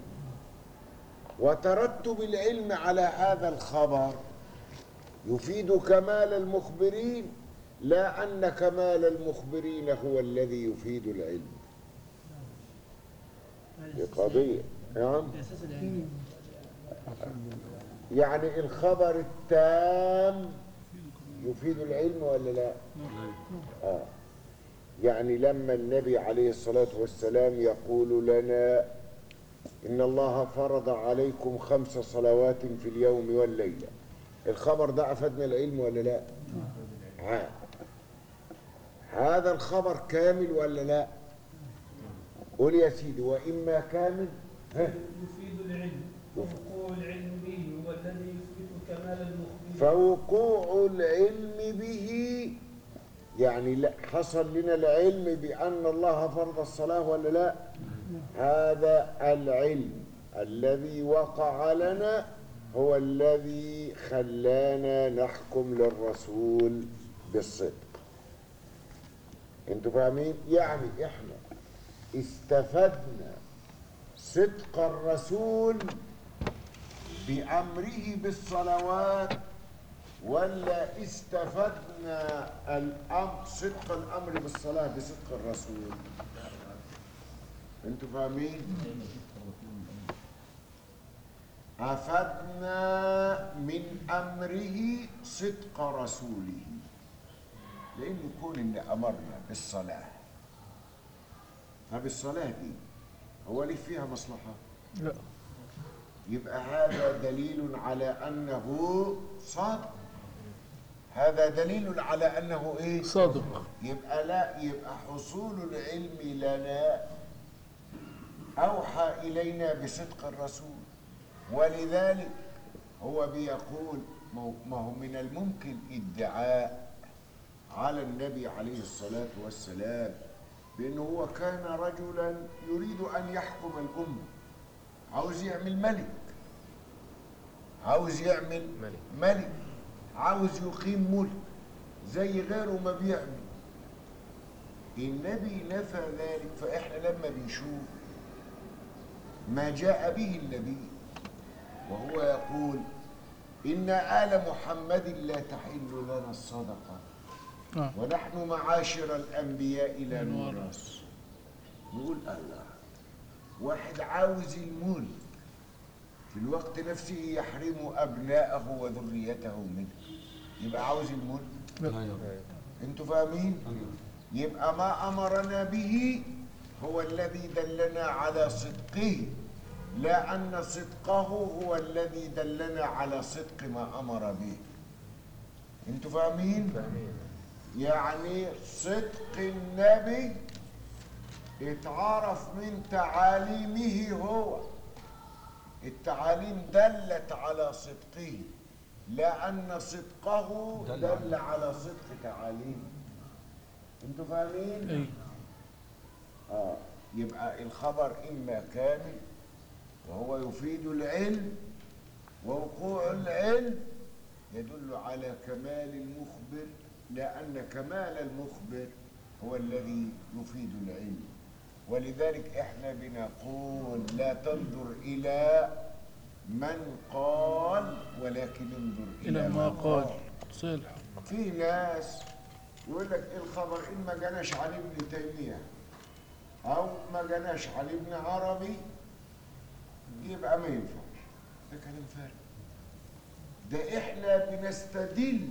وترتب العلم على هذا الخبر يفيد كمال المخبرين لا أن كمال المخبرين هو الذي يفيد العلم دي قضية نعم أساس العلم يعني الخبر التام يفيد العلم ولا لا آه. يعني لما النبي عليه الصلاة والسلام يقول لنا إن الله فرض عليكم خمس صلوات في اليوم والليلة الخبر ده أفادنا العلم ولا لا ها. هذا الخبر كامل ولا لا قول يا سيدي وإما كامل ها يفيد العلم ووقوع العلم به هو الذي يثبت كمال المخبرين فوقوع العلم به يعني لا حصل لنا العلم بأن الله فرض الصلاة ولا لا هذا العلم الذي وقع لنا هو الذي خلانا نحكم للرسول بالصدق انتوا فاهمين يعني احنا استفدنا صدق الرسول بأمره بالصلوات ولا استفدنا الأمر صدق الأمر بالصلاة بصدق الرسول انتوا فاهمين أفدنا من أمره صدق رسوله لأن يكون إن أمرنا بالصلاة فبالصلاة دي هو ليه فيها مصلحة؟ لا يبقى هذا دليل على أنه صادق هذا دليل على أنه إيه؟ صادق يبقى لا يبقى حصول العلم لنا أوحى إلينا بصدق الرسول ولذلك هو بيقول ما هو- ما هو من الممكن ادعاء على النبي عليه الصلاة والسلام بأنه هو كان رجلا يريد أن يحكم الأمة عاوز يعمل ملك عاوز يعمل ملك, ملك. عاوز يقيم ملك زي غيره ما بيعمل النبي نفى ذلك فإحنا لما بنشوف ما جاء به النبي وهو يقول إن آل محمد لا تحل لنا الصدقة آه. ونحن معاشر الأنبياء لا نورث نقول الله واحد عاوز الملك في الوقت نفسه يحرم أبناءه وذريته منه يبقى عاوز الملك انتوا فاهمين يبقى ما أمرنا به هو الذي دلنا على صدقه لا أن صدقه هو الذي دلنا على صدق ما أمر به انتوا فاهمين يعني صدق النبي اتعرف من تعاليمه هو التعاليم دلت على صدقه لا أن صدقه دل على صدق تعاليمه انتوا فاهمين؟ اي آه يبقى الخبر إما كامل وهو يفيد العلم ووقوع العلم يدل على كمال المخبر لأن كمال المخبر هو الذي يفيد العلم ولذلك احنا بنقول لا تنظر إلى من قال ولكن انظر إلى, الى ما من قال صالح في ناس يقول لك الخبر إن ما جناش عن ابن تيمية أو ما جناش عن ابن عربي يبقى ما ينفعش ده كلام فارغ ده احنا بنستدل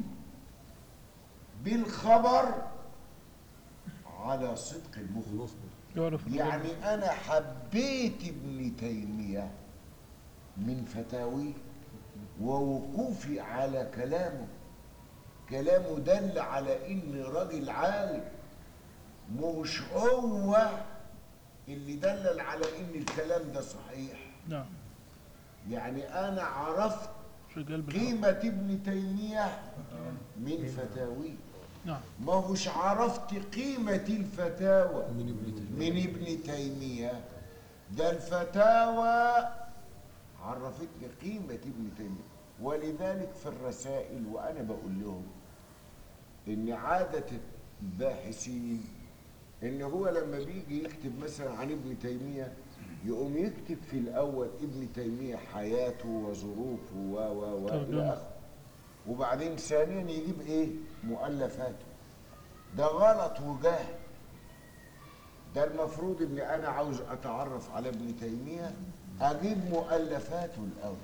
بالخبر على صدق المخبر يعرف يعني أنا حبيت ابن تيمية من فتاويه ووقوفي على كلامه كلامه دل على إن راجل عالم مش هو اللي دلل على إن الكلام ده صحيح نعم يعني أنا عرفت رجال بالحق قيمة ابن تيمية من فتاويه نعم ما هوش عرفت قيمة الفتاوى من ابن تيمية, من ابن تيمية. ده الفتاوى عرفتني قيمة ابن تيمية ولذلك في الرسائل وأنا بقول لهم إن عادة الباحثين إن هو لما بيجي يكتب مثلا عن ابن تيمية يقوم يكتب في الأول ابن تيمية حياته وظروفه و و و ترجمة. إلى آخره وبعدين ثانيا يجيب ايه مؤلفاته ده غلط وجهل ده المفروض ان انا عاوز اتعرف على ابن تيميه اجيب مؤلفاته الاول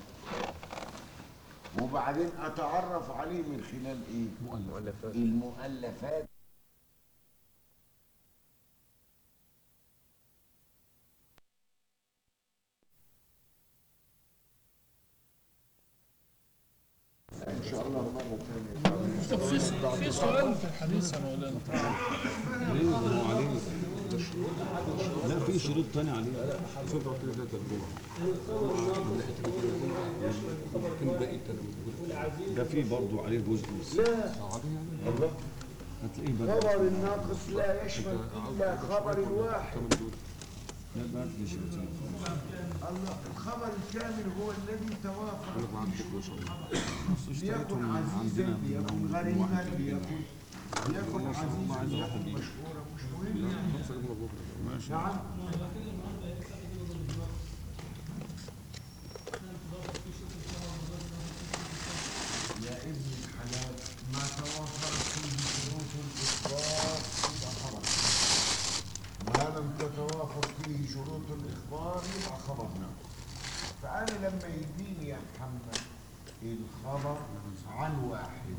وبعدين اتعرف عليه من خلال ايه مؤلفات المؤلفات ان شاء الله مره ثانيه طب في في سؤال في الحديث يا مولانا ليه ما هو عليه ده شروط لا في شروط تانية عليه سبعة كده ده ترجمة لكن باقي الترجمة ده في برضه عليه جزء بس لا عليه يعني الله هتلاقيه بدل خبر الناقص لا يشمل الا خبر الواحد لا بقى في شروطين الله الخبر الكامل هو الذي توافر أنا بعد بكرة إن شاء الله ليكن اشتريتهم عزيزا عندنا ليكن من غريبا واحد ليكن ليكن عزيزا ليكن مشهورا مش مهم ماشي نعم يا ابن الحلال ما توفرت فيه شروط الإخبار يبقى خبر ما لم تتوافر فيه شروط الإخبار يبقى خبر فأنا لما يجيني يا محمد الخبر عن واحد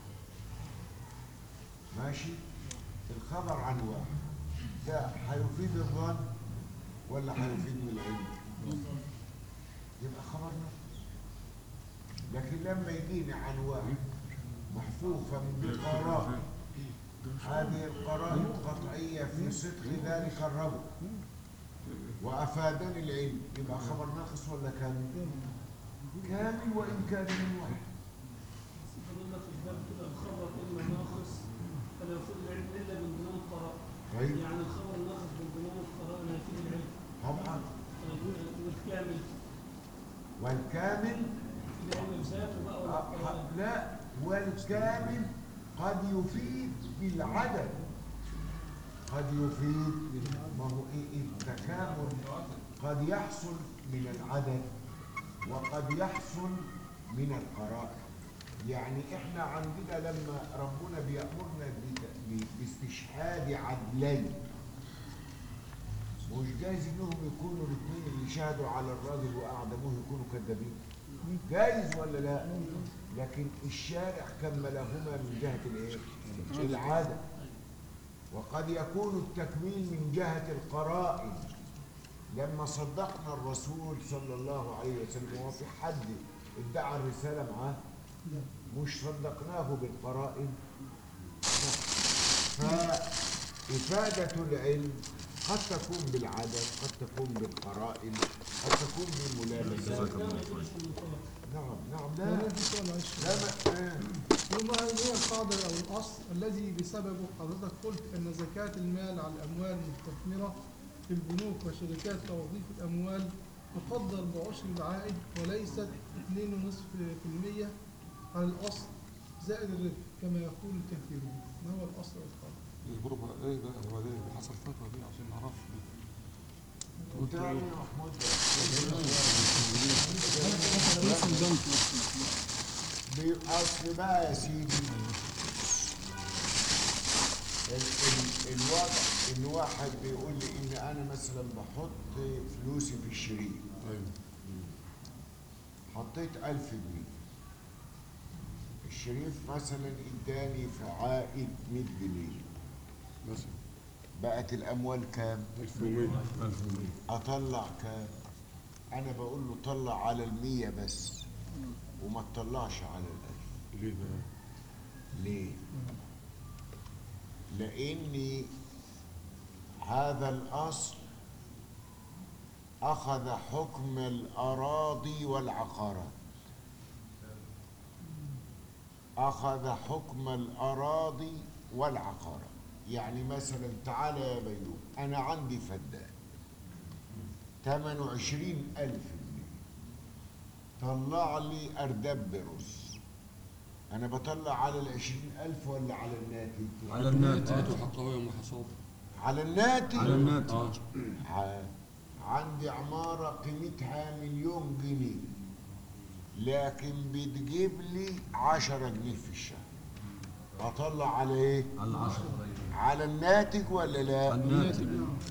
ماشي الخبر عن واحد ده هيفيد الظن ولا هيفيد من العلم يبقى خبرنا لكن لما يجيني عن واحد محفوفة بقرائن هذه القرائن قطعية في صدق ذلك الرجل وأفادني العلم يبقى خبر ناقص ولا كامل؟ كامل وإن كان من واحد فضلنا في الباب كده الخبر إما ناقص فلا يفيد العلم إلا بانضمام قراء طيب يعني الخبر الناقص بانضمام القراء لا يفيد العلم طبعا طيب والكامل والكامل يفيد العلم بذاته بقى ولا أ- القراء؟ لا والكامل قد يفيد بالعدد قد يفيد ما هو ايه التكامل قد يحصل من العدد وقد يحصل من القراء يعني احنا عندنا لما ربنا بيأمرنا بت- ب- باستشهاد عدلين مش جايز انهم يكونوا الاثنين اللي شهدوا على الراجل واعدموه يكونوا كذابين جايز ولا لا لكن الشارع كملهما من جهة الايه العادة وقد يكون التكميل من جهة القرائن لما صدقنا الرسول صلى الله عليه وسلم وفي حد ادعى الرسالة معاه مش صدقناه بالقرائن لا. فإفادة العلم قد تكون بالعدد قد تكون بالقرائن قد تكون بالملابسات نعم نعم لا لا في سؤال معلش لا ما آه. ثم هي القاعدة أو الأصل الذي بسببه حضرتك قلت أن زكاة المال على الأموال المستثمرة في البنوك وشركات توظيف الأموال تقدر بعشر العائد وليست 2.5% على الأصل زائد الربح كما يقول الكثيرون ما هو الأصل والقاعدة؟ يجبروا بقى ايه بقى هو ده اللي حصل فتوى دي عشان نعرف وتاني يا محمود فلوس البنك اصلا بأصل بقى يا سيدي ال- ال- الوضع ان واحد بيقول لي ان انا مثلا بحط فلوسي في الشريك ايوه حطيت ألف جنيه الشريف مثلا اداني في عائد 100 جنيه مثلا بقت الاموال كام 1100 1100 اطلع كام انا بقول له طلع على المية بس وما تطلعش على الالف ليه بقى؟ ليه لاني هذا الاصل اخذ حكم الاراضي والعقارات اخذ حكم الاراضي والعقارات يعني مثلا تعالى يا بيوم انا عندي فدان ثمنه عشرين ألف جنيه طلع لي أردب برز أنا بطلع على العشرين ألف ولا على الناتج؟ على النات هاتوا حقه يوم حصاد على الناتج على النات اه ع- عندي عمارة قيمتها مليون جنيه لكن بتجيب لي عشرة جنيه في الشهر أطلع على إيه؟ على العشرة على الناتج ولا لا؟ على الناتج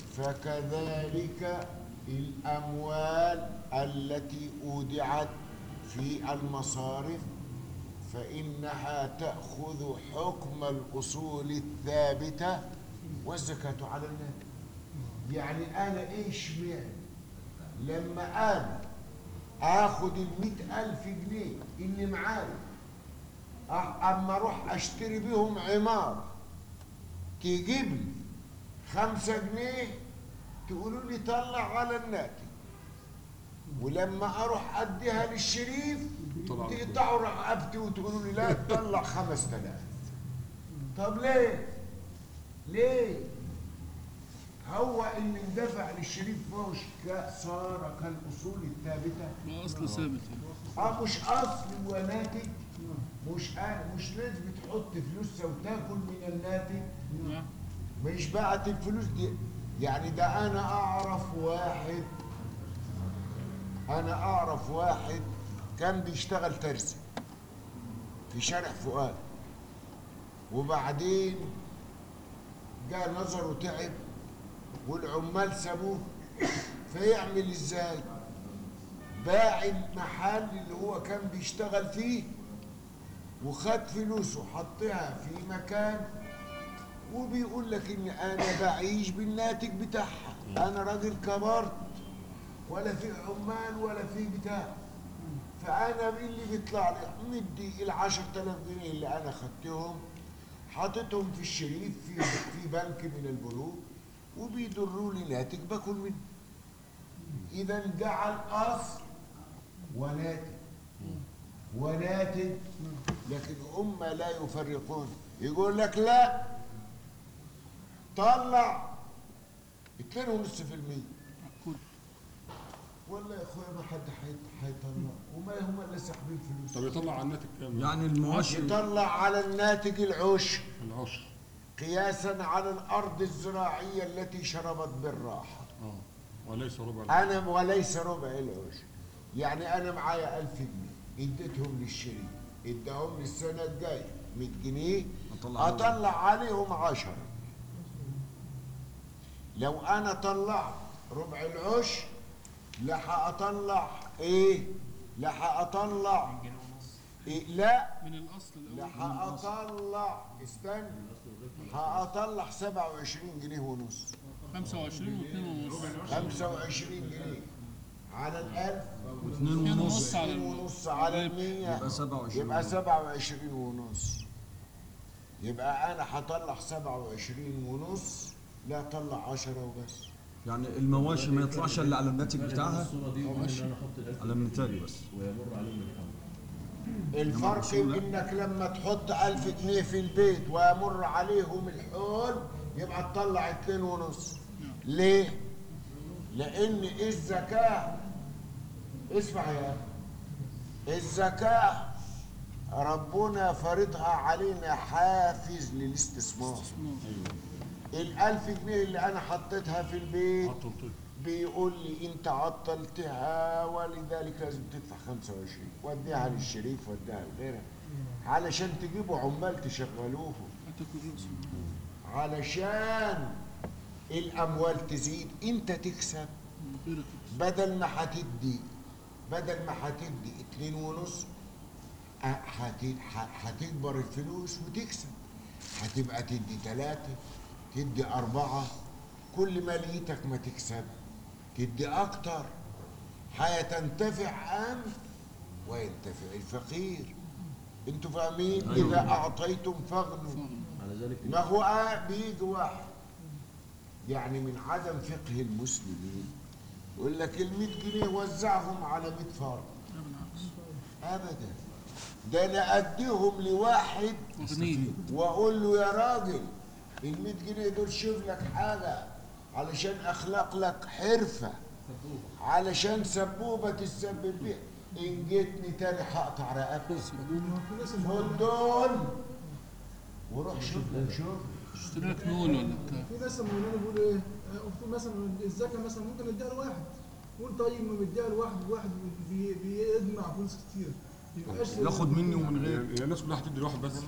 فكذلك الأموال التي أودعت في المصارف فإنها تأخذ حكم الأصول الثابتة والزكاة على الناتج يعني أنا إيش معنى لما أنا آخد المئة ألف جنيه اللي معايا أ- أما أروح أشتري بيهم عمارة تجيب لي خمسة جنيه تقولوا لي طلع على الناتج ولما اروح اديها للشريف طلع تقطعوا رقبتي وتقولوا لي لا تطلع خمس تلاف طب ليه؟ ليه؟ هو اللي اندفع للشريف فوش ك- صار كالاصول الثابته ما اصل ثابت يعني. اه مش اصل وناتج مش آه مش ناس بتحط فلوسها وتاكل من الناتج نعم. مش بعت الفلوس دي يعني ده انا اعرف واحد انا اعرف واحد كان بيشتغل ترزي في شارع فؤاد وبعدين جاء نظره تعب والعمال سابوه فيعمل ازاي باع المحل اللي هو كان بيشتغل فيه وخد فلوسه حطها في مكان وبيقول لك ان انا بعيش بالناتج بتاعها انا راجل كبرت ولا في عمال ولا في بتاع فانا اللي بيطلع لي مدي ال 10000 جنيه اللي انا خدتهم حاططهم في الشريف في في بنك من البنوك وبيدروا لي ناتج باكل منه اذا جعل اصل وناتج وناتج لكن هم لا يفرقون يقول لك لا طلع 2.5% معقول. والله يا اخويا ما حد حيط- حيطلع وما هم اللي ساحبين فلوس طب يطلع على الناتج كام؟ يعني المؤشر يطلع على الناتج العشر العشر قياسا على الارض الزراعيه التي شربت بالراحه اه وليس ربع العشر. انا وليس ربع العشر يعني انا معايا ألف جنيه اديتهم للشريك اداهم لي السنه الجايه 100 جنيه أطلع عليهم. اطلع عليهم 10 لو انا طلعت ربع العشر لحاطلع ايه لحاطلع إيه لا من الاصل لا الاول هطلع استنى هطلع 27 جنيه ونص 25 و2 ونص 25 جنيه على الألف واثنين ونص على اتنين الم- ونص على المية يبقى 27 يبقى 27 ونص يبقى أنا هطلع 27 ونص لا طلع عشرة وبس يعني المواشي ما يطلعش الا على الناتج بتاعها الصورة دي وبين ان انا احط الاكل على النتاج بس ويمر عليهم الحمل الفرق انك لما تحط ألف جنيه في البيت ويمر عليهم الحول يبقى تطلع اتنين ونص ليه؟ لأن الزكاة اسمع يا أخي. الزكاة ربنا فرضها علينا حافز للاستثمار الألف جنيه اللي أنا حطيتها في البيت بيقول لي انت عطلتها ولذلك لازم تدفع 25 وديها للشريف وديها لغيرها علشان تجيبوا عمال تشغلوهم هتاكل رأسه علشان الاموال تزيد انت تكسب غيرك بدل ما هتدي بدل ما هتدي اتنين ونص اه، هت- ه- هتكبر الفلوس وتكسب هتبقى تدي تلاتة تدي أربعة كل ما لقيتك ما تكسب تدي أكتر هيتنتفع أنت وينتفع الفقير انتوا فاهمين إذا أعطيتم فاغنوا على ذلك ما هو آه بيجي واحد يعني من عدم فقه المسلمين يقول لك ال 100 جنيه وزعهم على 100 فرد ابدا ده انا اديهم لواحد وغنيه واقول له يا راجل ال 100 جنيه دول شوف لك حاجه علشان اخلق لك حرفه علشان سبوبه تسبب بيها ان جيتني تاني هقطع رقبتك في ناس اللي خد دول وروح شوف لك شغل اشتري لك نول ولا بتاع في ناس لما مولانا بيقولوا ايه آه، قلت مثلا الزكاه مثلا ممكن اديها لواحد قول طيب ما بديها لواحد واحد بي- بيجمع فلوس كتير يبقاش ياخد مني ومن غير هي الناس كلها هتدي لواحد بس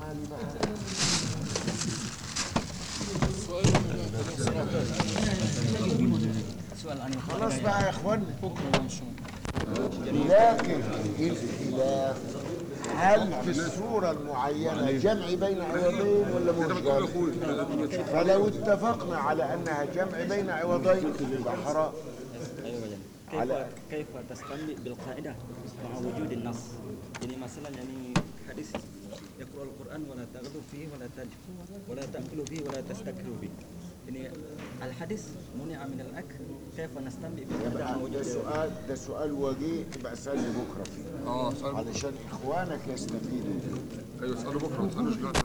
خلاص بقى يا اخوانا بكره ان شاء الله لكن الخلاف هل في الصورة المعينة جمع بين عوضين ولا مش جمع؟ فلو اتفقنا على أنها جمع بين عوضين يبقى حرام ايوه يعني على- كيف كيف تستنبئ بالقاعده مع وجود النص يعني مثلا يعني حديث يقرا القران ولا تغلوا فيه ولا تج ولا تاكلوا به ولا تستكروا به يعني الحديث منع من الاكل كيف نستنبئ بالقاعده مع يبقى وجود ده سؤال ده سؤال وجيه يبقى اسألني بكرة فيه اه اسأله علشان إخوانك يستفيدوا ايوه اسأله بكره ما تسألوش دلوقتي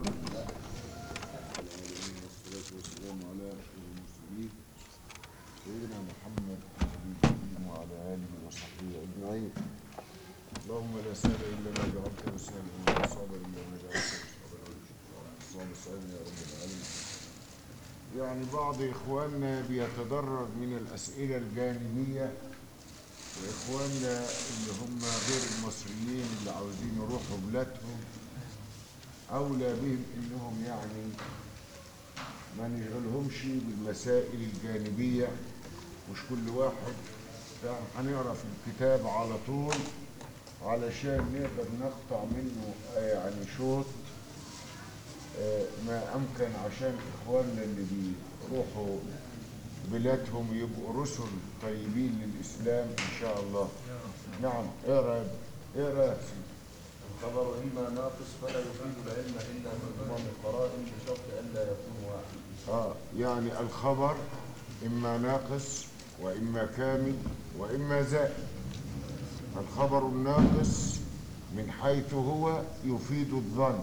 والصلاة والسلام على أشرف المرسلين سيدنا محمد النبي وعلى آله وصحبه أجمعين اللهم لا سهل إلا ما جعلته سهلا ولا صعب إلا ما جعلته صعبا اللهم سهلنا يا رب العالمين يعني بعض إخواننا بيتضرر من الأسئلة الجانبية وإخواننا اللي هم غير المصريين اللي عاوزين يروحوا بلادهم أولى بهم إنهم يعني ما نشغلهمش بالمسائل الجانبية مش كل واحد هنقرا في الكتاب على طول علشان نقدر نقطع منه آه، يعني شوط آه، ما أمكن عشان إخواننا اللي بيروحوا بلادهم يبقوا رسل طيبين للإسلام إن شاء الله نعم اقرا اقرا يا سيدي. الخبر إما ناقص فلا يفيد العلم إلا من ضمن القرائن بشرط ألا يكون واحد آه يعني الخبر إما ناقص وإما كامل وإما زائد الخبر الناقص من حيث هو يفيد الظن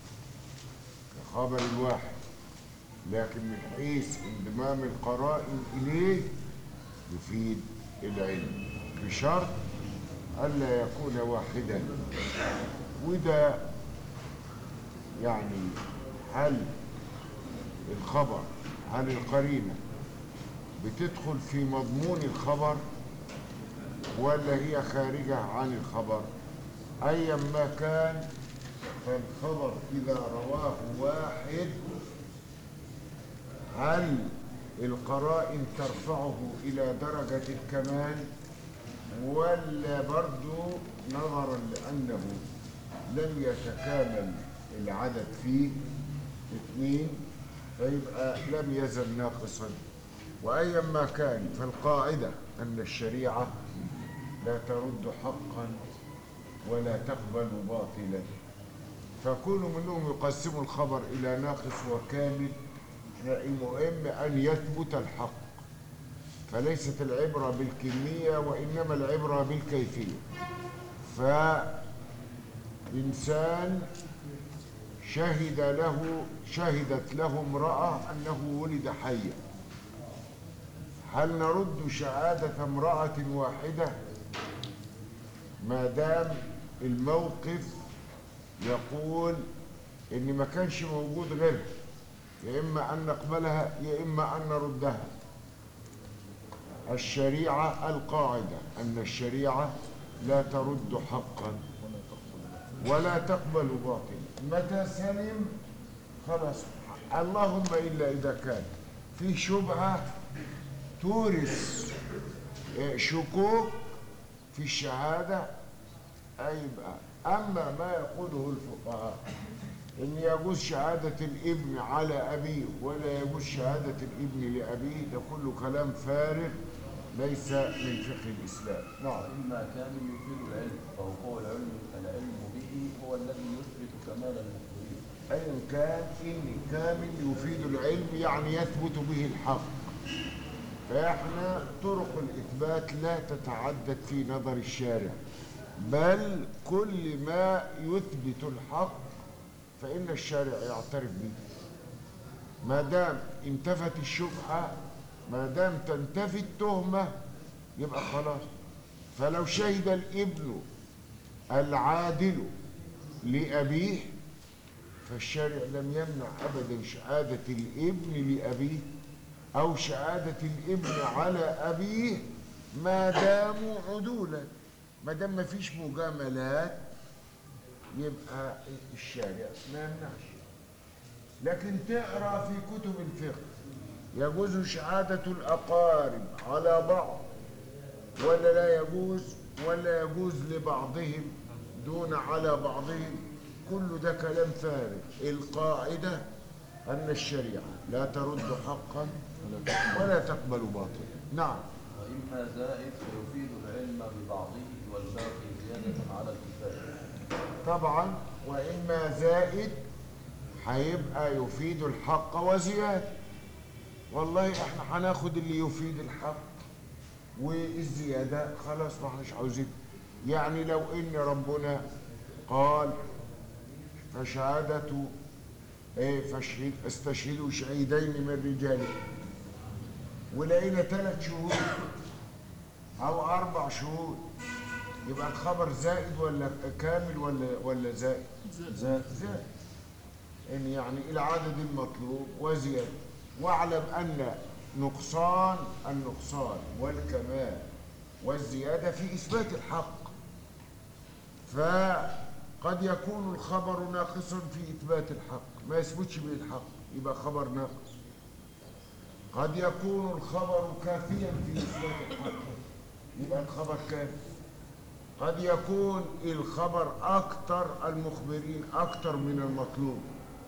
كخبر الواحد لكن من حيث انضمام القرائن إليه يفيد العلم بشرط ألا يكون واحدا وده يعني هل الخبر هل القرينة بتدخل في مضمون الخبر ولا هي خارجة عن الخبر أيا ما كان فالخبر إذا رواه واحد هل القرائن ترفعه إلى درجة الكمال ولا برضو نظرا لأنه لم يتكامل العدد فيه اثنين فيبقى لم يزل ناقصا وأيا ما كان فالقاعدة أن الشريعة لا ترد حقا ولا تقبل باطلا فكل منهم يقسم الخبر إلى ناقص وكامل احنا المهم ان يثبت الحق فليست العبرة بالكمية وإنما العبرة بالكيفية فإنسان شهد له شهدت له امرأة أنه ولد حيا هل نرد شهادة امرأة واحدة ما دام الموقف يقول إن ما كانش موجود غيرها يا إما أن نقبلها يا إما أن نردها الشريعة القاعدة أن الشريعة لا ترد حقا ولا تقبل باطلا متى سلم خلاص اللهم إلا إذا كان في شبهة تورث آه، شكوك في الشهادة أيبقى أما ما يقوله الفقهاء إن يجوز شهادة الابن على أبيه ولا يجوز شهادة الابن لأبيه ده كله كلام فارغ ليس من فقه الإسلام نعم إما كان يفيد العلم فوقوع العلم العلم به هو الذي يثبت كمال المخبرين أيا كان إن كامل يفيد العلم يعني يثبت به الحق فإحنا طرق الإثبات لا تتعدد في نظر الشارع بل كل ما يثبت الحق فإن الشارع يعترف به ما دام انتفت الشبهة ما دام تنتفي التهمة يبقى خلاص فلو شهد الابن العادل لأبيه فالشارع لم يمنع أبدا شهادة الابن لأبيه أو شهادة الابن على أبيه ما داموا عدولا ما دام ما فيش مجاملات يبقى الشارع ما يمنعش لكن تقرا في كتب الفقه يجوز شهادة الأقارب على بعض ولا لا يجوز ولا يجوز لبعضهم دون على بعضهم كل ده كلام فارغ القاعدة أن الشريعة لا ترد حقا ولا تقبل باطلا نعم وإما زائد فيفيد العلم ببعضه والباقي زيادة على الكفاية طبعا وإما زائد هيبقى يفيد الحق وزيادة والله احنا هناخد اللي يفيد الحق والزيادة خلاص ما احناش عاوزين يعني لو ان ربنا قال فشهادة ايه فاشهد استشهدوا شهيدين من رجالكم ولقينا ثلاث شهود او اربع شهود يبقى الخبر زائد ولا كامل ولا ولا زائد زائد زائد ان يعني العدد المطلوب وزياده واعلم ان نقصان النقصان والكمال والزياده في اثبات الحق فقد يكون الخبر ناقصا في اثبات الحق ما يثبتش به الحق يبقى خبر ناقص قد يكون الخبر كافيا في اثبات الحق يبقى الخبر كافي قد يكون الخبر اكثر المخبرين اكثر من المطلوب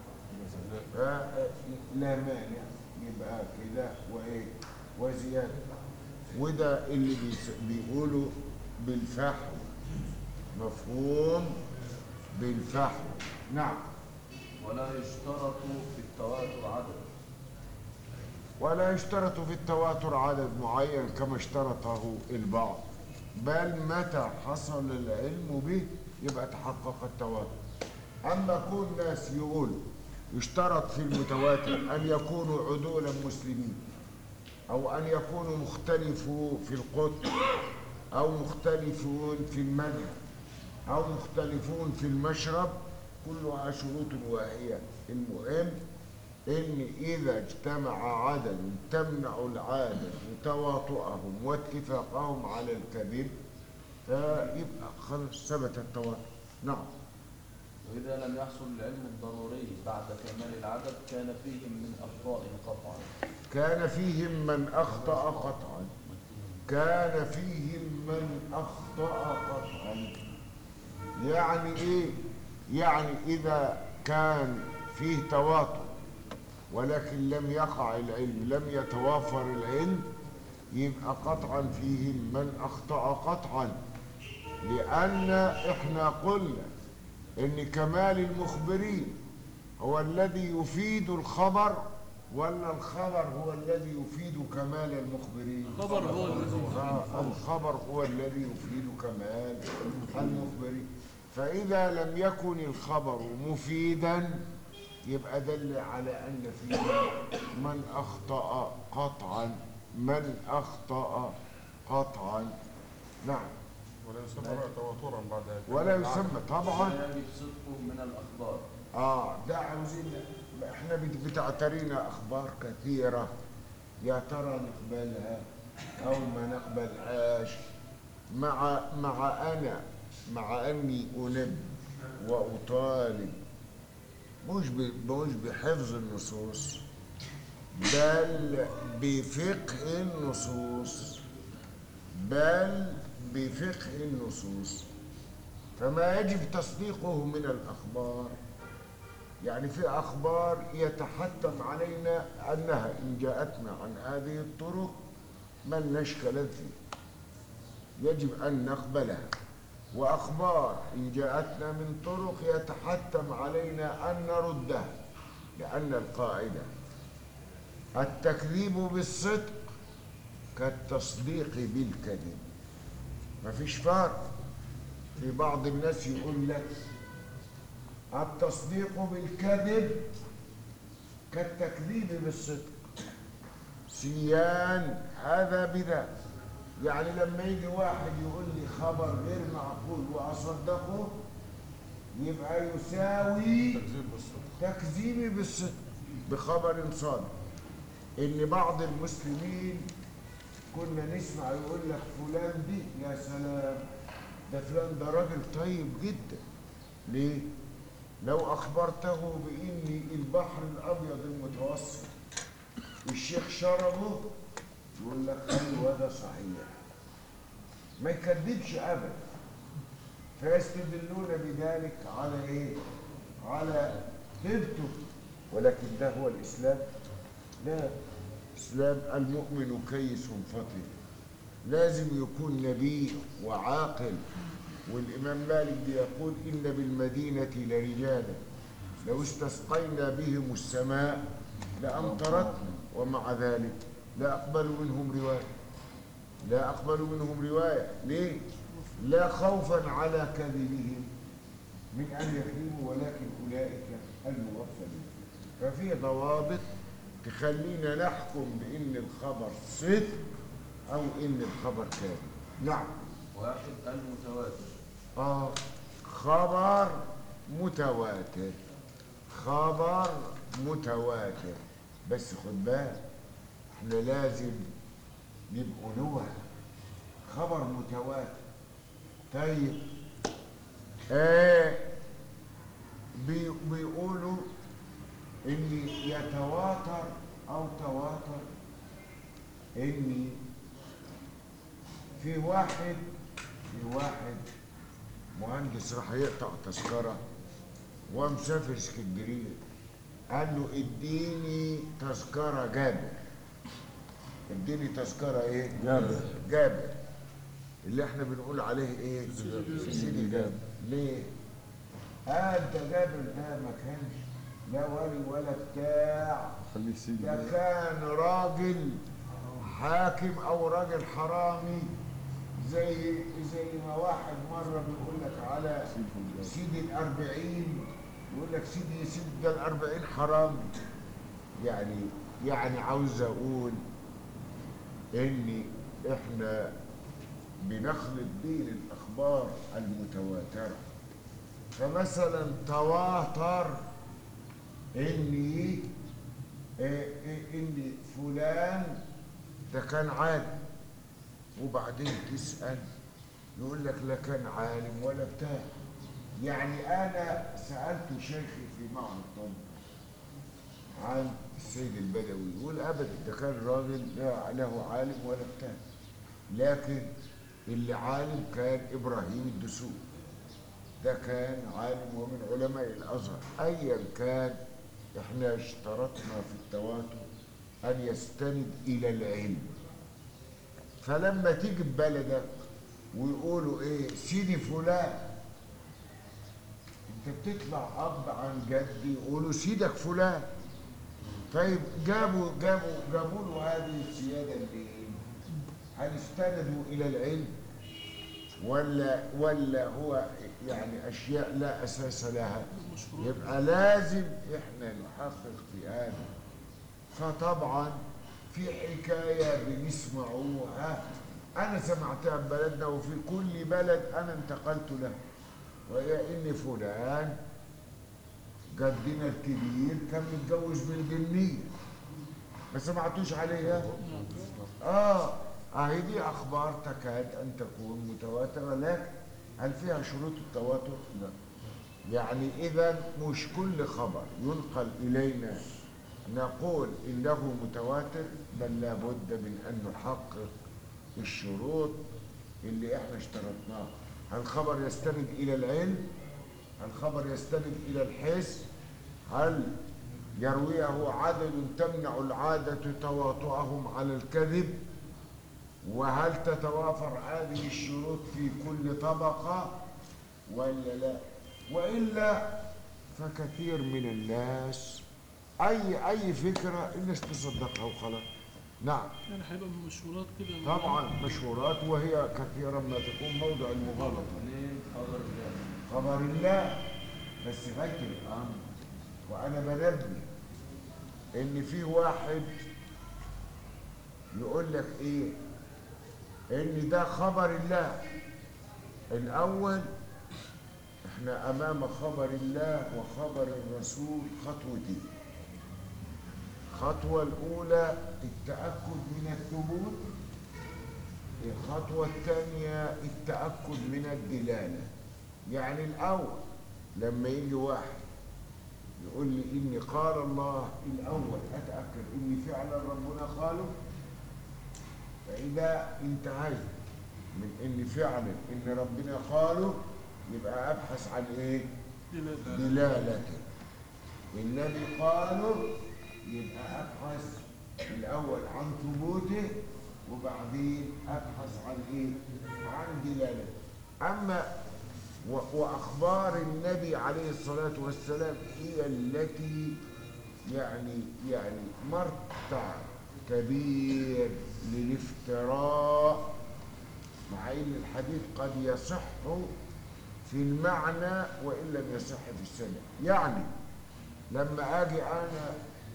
لا مانع يبقى كده وايه وزياده وده اللي بيس- بيقولوا بالفحم مفهوم بالفحم نعم ولا يشترط في التواتر عدد ولا يشترط في التواتر عدد معين كما اشترطه البعض بل متى حصل العلم به يبقى تحقق التواتر أما كون ناس يقولوا يشترط في المتواتر أن يكونوا عدولا مسلمين أو أن يكونوا مختلفوا في القطب أو مختلفون في المذهب أو مختلفون في المشرب كلها شروط واهية المهم إن إذا اجتمع عدد تمنع العادة تواطؤهم واتفاقهم على الكذب فيبقى خلاص ثبت التواتر نعم وإذا لم يحصل العلم الضروري بعد كمال العدد كان فيهم من أخطاء قطعا كان فيهم من أخطأ قطعا كان فيهم من أخطأ قطعا يعني إيه؟ يعني إذا كان فيه تواتر ولكن لم يقع العلم لم يتوافر العلم يبقى قطعا فيهم من أخطأ قطعا لأن إحنا قلنا إن كمال المخبرين هو الذي يفيد الخبر ولا الخبر هو الذي يفيد كمال المخبرين الخبر هو الذي آه الخبر هو الذي يفيد كمال المخبرين فإذا لم يكن الخبر مفيدا يبقى دل على أن فيه من أخطأ قطعا من أخطأ قطعا نعم ولا يسمى بقى تواترا بعد ولا يسمى طبعا يجب صدقه من الأخبار اه ده عاوزين احنا بت- بتعترينا اخبار كثيره يا ترى نقبلها او ما نقبلهاش مع مع انا مع اني انب واطالب مش ب- مش بحفظ النصوص بل بفقه النصوص بل بفقه النصوص فما يجب تصديقه من الأخبار يعني في أخبار يتحتم علينا أنها إن جاءتنا عن هذه الطرق ما لناش كلام فيه يجب أن نقبلها وأخبار إن جاءتنا من طرق يتحتم علينا أن نردها لأن القاعدة التكذيب بالصدق كالتصديق بالكذب مفيش فرق في بعض الناس يقول لك التصديق بالكذب كالتكذيب بالصدق سيان هذا بذا يعني لما يجي واحد يقول لي خبر غير معقول واصدقه يبقى يساوي تكذيب بالصدق تكذيبي بالصدق بخبر صادق ان بعض المسلمين كنا نسمع يقول لك فلان دي يا سلام ده فلان ده راجل طيب جدا ليه لو اخبرته بان البحر الابيض المتوسط الشيخ شربه يقول لك ايوه ده صحيح ما يكذبش ابدا فيستدلون بذلك على ايه على طيبته ولكن ده هو الاسلام لا اسلام المؤمن كيس فطن لازم يكون نبي وعاقل والامام مالك بيقول ان بالمدينه لرجالا لو استسقينا بهم السماء لامطرتنا ومع ذلك لا اقبل منهم روايه لا اقبل منهم روايه ليه لا خوفا على كذبهم من ان يكذبوا ولكن اولئك المغفلون ففي ضوابط تخلينا نحكم بان الخبر صدق او ان الخبر كاذب نعم واحد المتواتر اه خبر متواتر خبر متواتر بس خد بالك احنا لازم نبقوا نوع خبر متواتر طيب ايه بي بيقولوا ان يتواتر او تواتر ان في واحد في واحد مهندس راح يقطع تذكرة ومسافر اسكندرية قال له اديني تذكرة جابر اديني تذكرة ايه؟ جابر. جابر اللي احنا بنقول عليه ايه؟ سيدي جابر ليه؟ قال ده جابر ده ما كانش لا ولي ولا بتاع خليه سيدي ده كان راجل حاكم او راجل حرامي زي زي ما واحد مره بيقول لك على سيدي الأربعين يقول لك سيدي سيدي ده الأربعين حرام يعني يعني عاوز أقول إن إحنا بنخلط بين الأخبار المتواترة فمثلا تواتر إني إيه إيه إن فلان ده كان عالم وبعدين تسأل يقول لك لا كان عالم ولا بتاع يعني أنا سألت شيخي في معهد طب عن السيد البدوي يقول أبدا ده كان راجل لا له عالم ولا بتاع لكن اللي عالم كان إبراهيم الدسوقي ده كان عالم ومن علماء الأزهر أيا كان احنا اشترطنا في التواتر أن يستند إلى العلم فلما تيجي ببلدك ويقولوا ايه سيدي فلان انت بتطلع اب عن جد يقولوا سيدك فلان طيب جابوا جابوا جابوا له هذه السياده ليه؟ هل استندوا الى العلم ولا ولا هو يعني اشياء لا اساس لها يبقى لازم احنا نحقق في هذا فطبعا في حكايه بنسمعوها انا سمعتها ببلدنا وفي كل بلد انا انتقلت له وهي ان فلان جدنا الكبير كان متجوز من جنيه ما سمعتوش عليها اه اهي دي اخبار تكاد ان تكون متواتره لكن هل فيها شروط التواتر لا يعني اذا مش كل خبر ينقل الينا نقول انه متواتر بل لابد من ان نحقق الشروط اللي احنا اشترطناها هل الخبر يستند الى العلم هل الخبر يستند الى الحس هل يرويه عدد تمنع العاده تواطؤهم على الكذب وهل تتوافر هذه الشروط في كل طبقه ولا لا والا فكثير من الناس اي اي فكره الناس تصدقها وخلاص نعم يعني هيبقى مشهورات كده طبعا مشهورات وهي كثيرا ما تكون موضع المغالطه ليه خبر الله خبر الله بس فاكر الامر وانا بنبه ان في واحد يقول لك ايه ان ده خبر الله الاول احنا امام خبر الله وخبر الرسول خطوتين الخطوه الاولى التاكد من الثبوت الخطوه الثانيه التاكد من الدلاله يعني الاول لما يجي واحد يقول لي اني قال الله الاول اتاكد اني فعلا ربنا قاله فاذا انتهيت من ان فعلا ان ربنا قاله يبقى ابحث عن ايه دلالته النبي قاله يبقى ابحث الاول عن ثبوته وبعدين ابحث عن ايه عن دلالته اما و- واخبار النبي عليه الصلاه والسلام هي التي يعني يعني مرتع كبير للافتراء مع ان الحديث قد يصح في المعنى وان لم يصح في السنه يعني لما اجي انا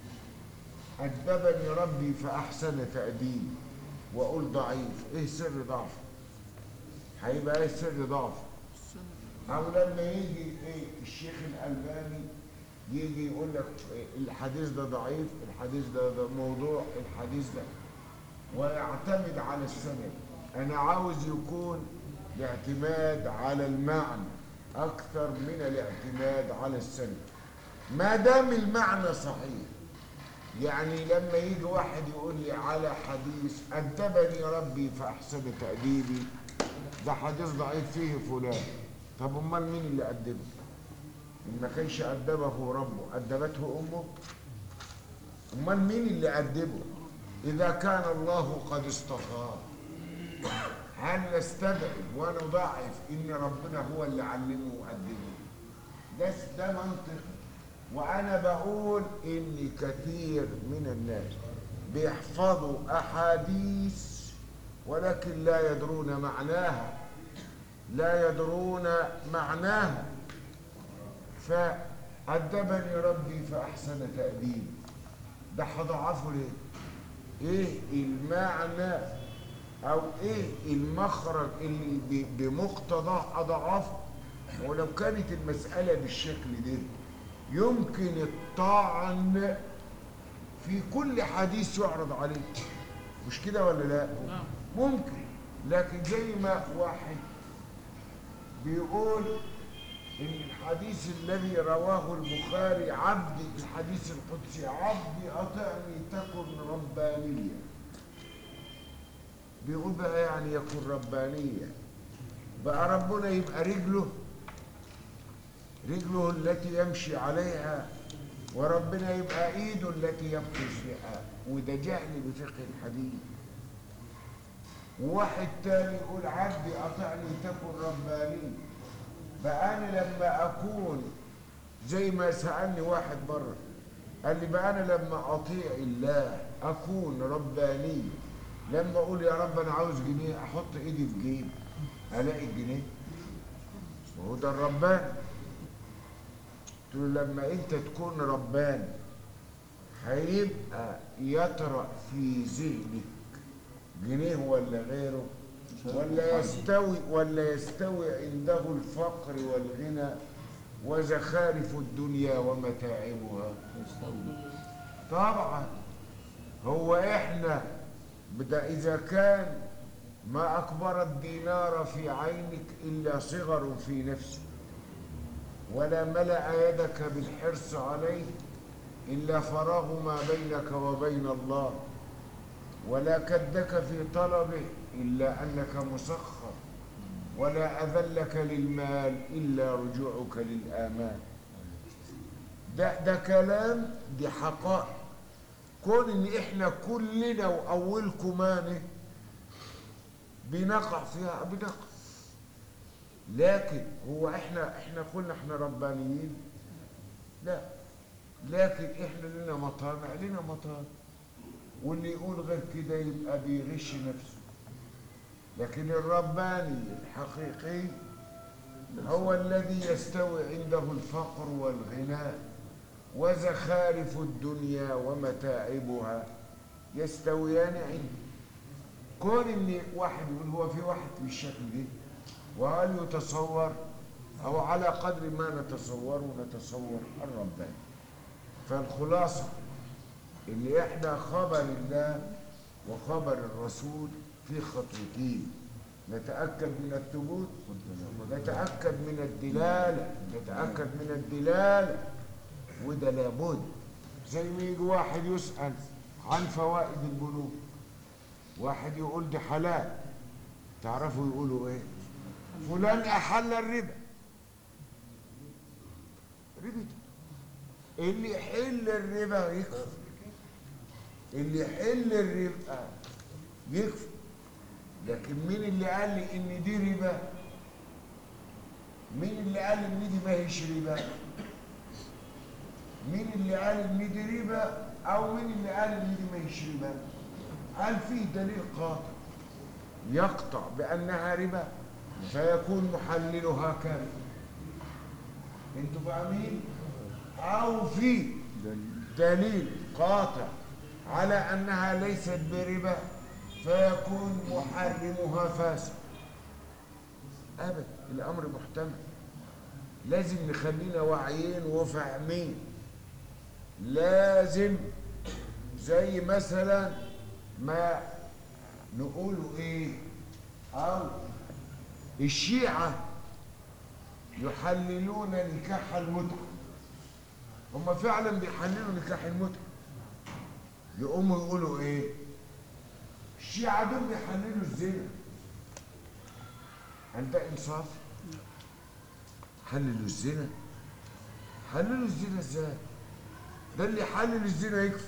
ادبني ربي فاحسن تاديبي واقول ضعيف ايه سر ضعفه هيبقى ايه سر ضعفه او لما يجي ايه الشيخ الالباني يجي يقول لك إيه الحديث ده ضعيف الحديث ده, ده موضوع الحديث ده ويعتمد على السند انا عاوز يكون الاعتماد على المعنى اكثر من الاعتماد على السند ما دام المعنى صحيح يعني لما يجي واحد يقول لي على حديث أدبني ربي فأحسن تأديبي ده حديث ضعيف فيه فلان طب أمال مين اللي أدبه؟ إن ما كانش أدبه ربه أدبته أمه؟ أمال مين اللي أدبه؟ إذا كان الله قد اصطفاه هل نستبعد ونضاعف إن ربنا هو اللي علمه وأدبه؟ ده ده منطق وانا بقول ان كثير من الناس بيحفظوا احاديث ولكن لا يدرون معناها لا يدرون معناها فأدبني ربي فأحسن تأديبي ده هضعفه ليه؟ ايه المعنى او ايه المخرج اللي ب- بمقتضاه اضعفه ولو كانت المسألة بالشكل ده يمكن الطعن في كل حديث يعرض عليه مش كده ولا لا نعم ممكن لكن زي ما واحد بيقول ان الحديث الذي رواه البخاري عبدي الحديث القدسي عبدي اطعني تكن ربانيا بيقول بقى يعني يكون ربانيا بقى ربنا يبقى رجله رجله التي يمشي عليها وربنا يبقى ايده التي يبطش بها وده جهل بفقه الحديث وواحد تاني يقول عبدي اطعني تكن رباني بقى انا لما اكون زي ما سالني واحد بره قال لي بقى انا لما اطيع الله اكون رباني لما اقول يا رب انا عاوز جنيه احط ايدي في جيب الاقي الجنيه وهو ده الربان قلت له لما انت تكون ربان هيبقى يطرأ في ذهنك جنيه ولا غيره ولا يستوي ولا يستوي عنده الفقر والغنى وزخارف الدنيا ومتاعبها طبعا هو احنا بدا اذا كان ما اكبر الدينار في عينك الا صغر في نفسك ولا ملا يدك بالحرص عليه الا فراغ ما بينك وبين الله ولا كدك في طلبه الا انك مسخر ولا اذلك للمال الا رجوعك للامان ده ده كلام دي حقائق كون ان احنا كلنا واولكم مانه بنقع فيها بنقع لكن هو احنا احنا قلنا احنا ربانيين لا لكن احنا لنا مطامع لنا مطامع واللي يقول غير كده يبقى بيغش نفسه لكن الرباني الحقيقي هو الذي يستوي عنده الفقر والغنى وزخارف الدنيا ومتاعبها يستويان عنده كون ان واحد يقول هو في واحد بالشكل ده وهل يتصور او على قدر ما نتصوره نتصور الرباني فالخلاصه اللي احنا خبر الله وخبر الرسول في خطوتين نتأكد من الثبوت نتأكد من الدلالة نتأكد من الدلالة وده لابد زي ما يجي واحد يسأل عن فوائد البنوك واحد يقول دي حلال تعرفوا يقولوا ايه فلان أحل الربا ربا اللي يحل الربا يكفر اللي يحل الربا يكفر لكن مين اللي قال لي ان دي ربا مين اللي قال ان دي ما هيش ربا مين اللي قال ان دي ربا او مين اللي قال ان دي ما هيش ربا هل في دليل قاطع يقطع بانها ربا فيكون محللها كافر انتوا فاهمين او في دليل قاطع على انها ليست بربا فيكون محرمها فاسد ابدا الامر محتمل لازم نخلينا واعيين وفاهمين لازم زي مثلا ما نقوله ايه او الشيعة يحللون نكاح المتعة هم فعلا بيحللوا نكاح المتعة يقوموا يقولوا ايه الشيعة دول بيحللوا الزنا هل ده انصاف حللوا الزنا حللوا الزنا ازاي ده اللي يحلل الزنا يكفر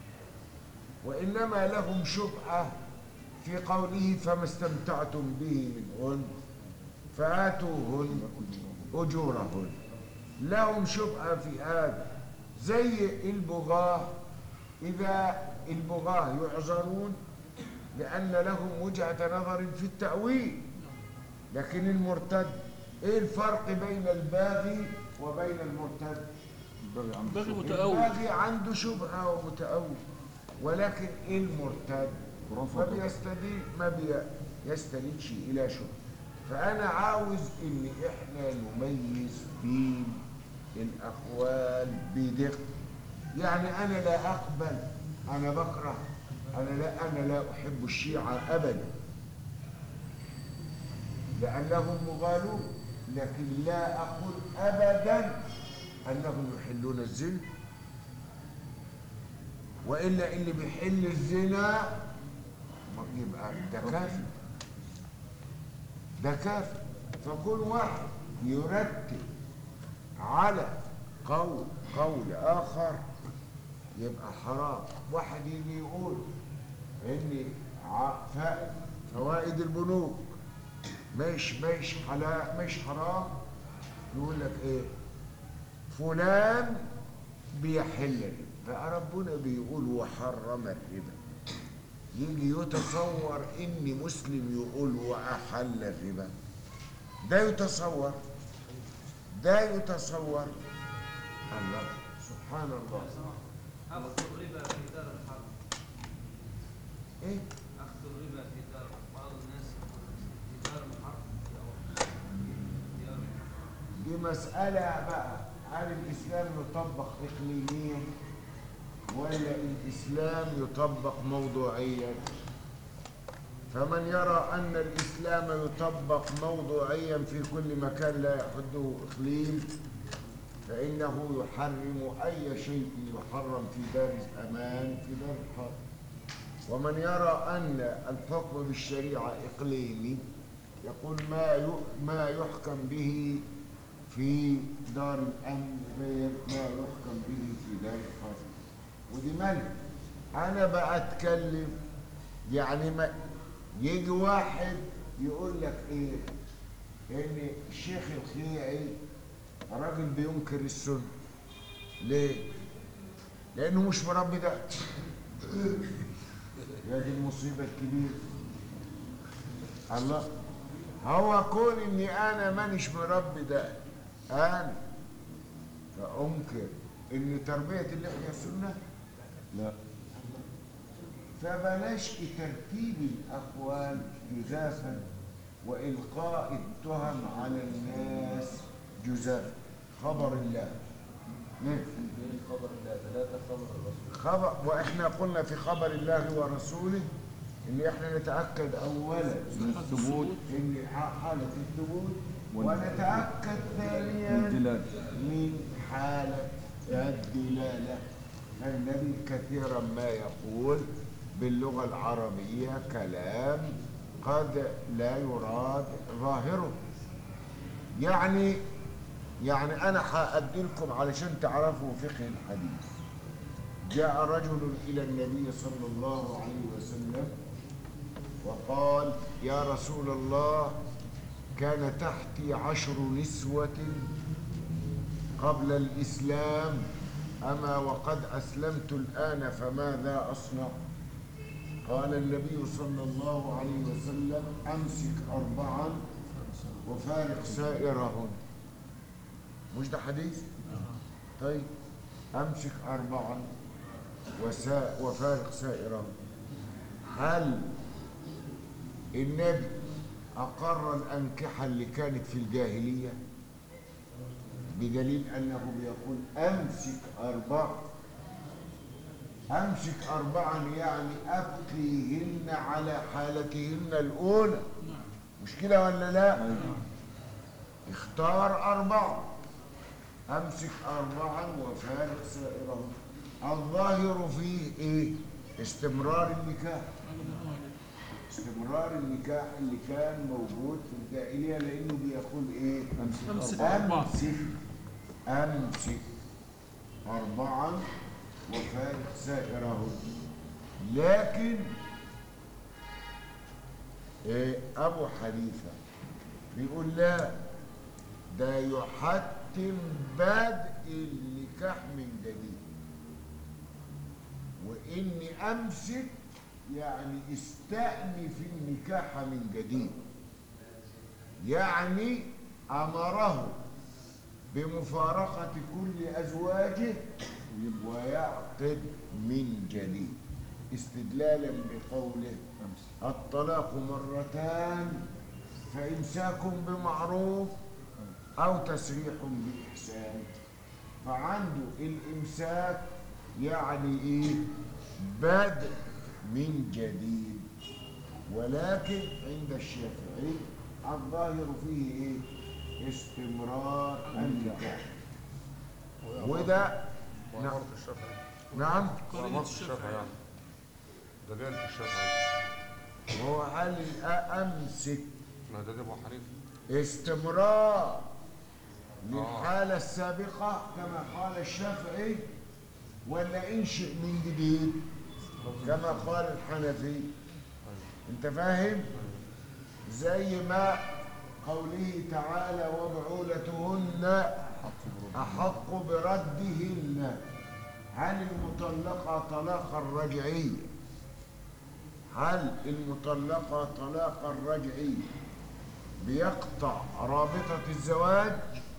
وانما لهم شبهه في قوله فما استمتعتم به منهن فاتوهن اجورهن لهم شبهه في هذا زي البغاه اذا البغاه يعذرون لان لهم وجهه نظر في التاويل لكن المرتد ايه الفرق بين الباغي وبين المرتد باغي متأول. الباغي عنده شبهه ومتاول ولكن المرتد ما بيستدل ما بيستندش الى شبهه فانا عاوز ان احنا نميز بين الاقوال بدقه يعني انا لا اقبل انا بكره انا لا انا لا احب الشيعه ابدا لانهم مغالون لكن لا اقول ابدا انهم يحلون الزنا والا اللي بيحل الزنا يبقى ده كافر ده كافر فكل واحد يرتب على قول قول اخر يبقى حرام واحد يجي يقول ان ع- ف- فوائد البنوك مش مش حلال مش حرام يقول لك ايه فلان بيحل الربا بقى ربنا بيقول وحرم الربا يجي يتصور ان مسلم يقول واحل الربا ده يتصور ده يتصور الله سبحان الله أخذ الربا في دار الحرب ايه أخذ الربا في دار بعض الناس في دار الحرب ديار دي مسألة بقى هل الإسلام يطبق إقليميا ولا الإسلام يطبق موضوعيا فمن يرى أن الإسلام يطبق موضوعيا في كل مكان لا يحده إقليم فإنه يحرم أي شيء يحرم في دار الأمان في دار الحرب ومن يرى أن الحكم بالشريعة إقليمي يقول ما ي- ما يحكم به في دار الأمن غير ما يحكم به في دار الحرب ودي مالك أنا بقى أتكلم يعني ما يجي واحد يقول لك إيه إن الشيخ الخيعي راجل بينكر السنة ليه؟ لأنه مش مربي ده يا دي المصيبة الكبيرة الله هو كون اني انا مانيش مربي ده انا فانكر ان تربية اللحية سنة لا فبلاش ترتيب الاقوال جزافا والقاء التهم على الناس جزافا خبر الله نعم. بين خبر الله ثلاثة خبر الرسول خبر واحنا قلنا في خبر الله ورسوله ان احنا نتاكد اولا من الثبوت ان حاله الثبوت ونتاكد ثانيا من حاله الدلاله النبي كثيرا ما يقول باللغه العربيه كلام قد لا يراد ظاهره يعني يعني انا هادي لكم علشان تعرفوا فقه الحديث جاء رجل إلى النبي صلى الله عليه وسلم وقال يا رسول الله كان تحتي عشر نسوة قبل الإسلام أما وقد أسلمت الآن فماذا أصنع قال النبي صلى الله عليه وسلم أمسك أربعا وفارق سائرهن مش ده حديث طيب أمسك أربعا وسا وفارق سائرهم هل النبي أقر الأنكحة اللي كانت في الجاهلية بدليل أنه بيقول أمسك أربعة أمسك أربعا يعني أبقيهن على حالتهن الأولى مش كده ولا لا اختار أربعة أمسك أربعا وفارق سائرهم الظاهر فيه إيه استمرار النكاح استمرار النكاح اللي كان موجود في الجاهلية لأنه بيقول إيه أمسك أربعة. أمسك أمسك أربعا وفارق سائرهم لكن إيه أبو حنيفة بيقول لا ده يحتم بدء النكاح من جديد وإني أمسك يعني استأنف النكاح من جديد يعني أمره بمفارقة كل أزواجه ويعقد من جديد استدلالا بقوله الطلاق مرتان فإمساك بمعروف أو تسريح بإحسان فعنده الإمساك يعني إيه بدء من جديد ولكن عند الشافعي الظاهر فيه إيه استمرار النكاح وده نعم وعمارة الشافعي نعم وعمارة الشافعي يعني ده جالة الشافعي هو قال أمسك ما ده ده ابو حنيفه استمرار للحالة السابقة كما قال الشافعي ولا انشئ من جديد كما قال الحنفي انت فاهم زي ما قوله تعالى وبعولتهن أحق بردهن هل المطلقة طلاقا رجعيا هل المطلقة طلاقا رجعيا بيقطع رابطة الزواج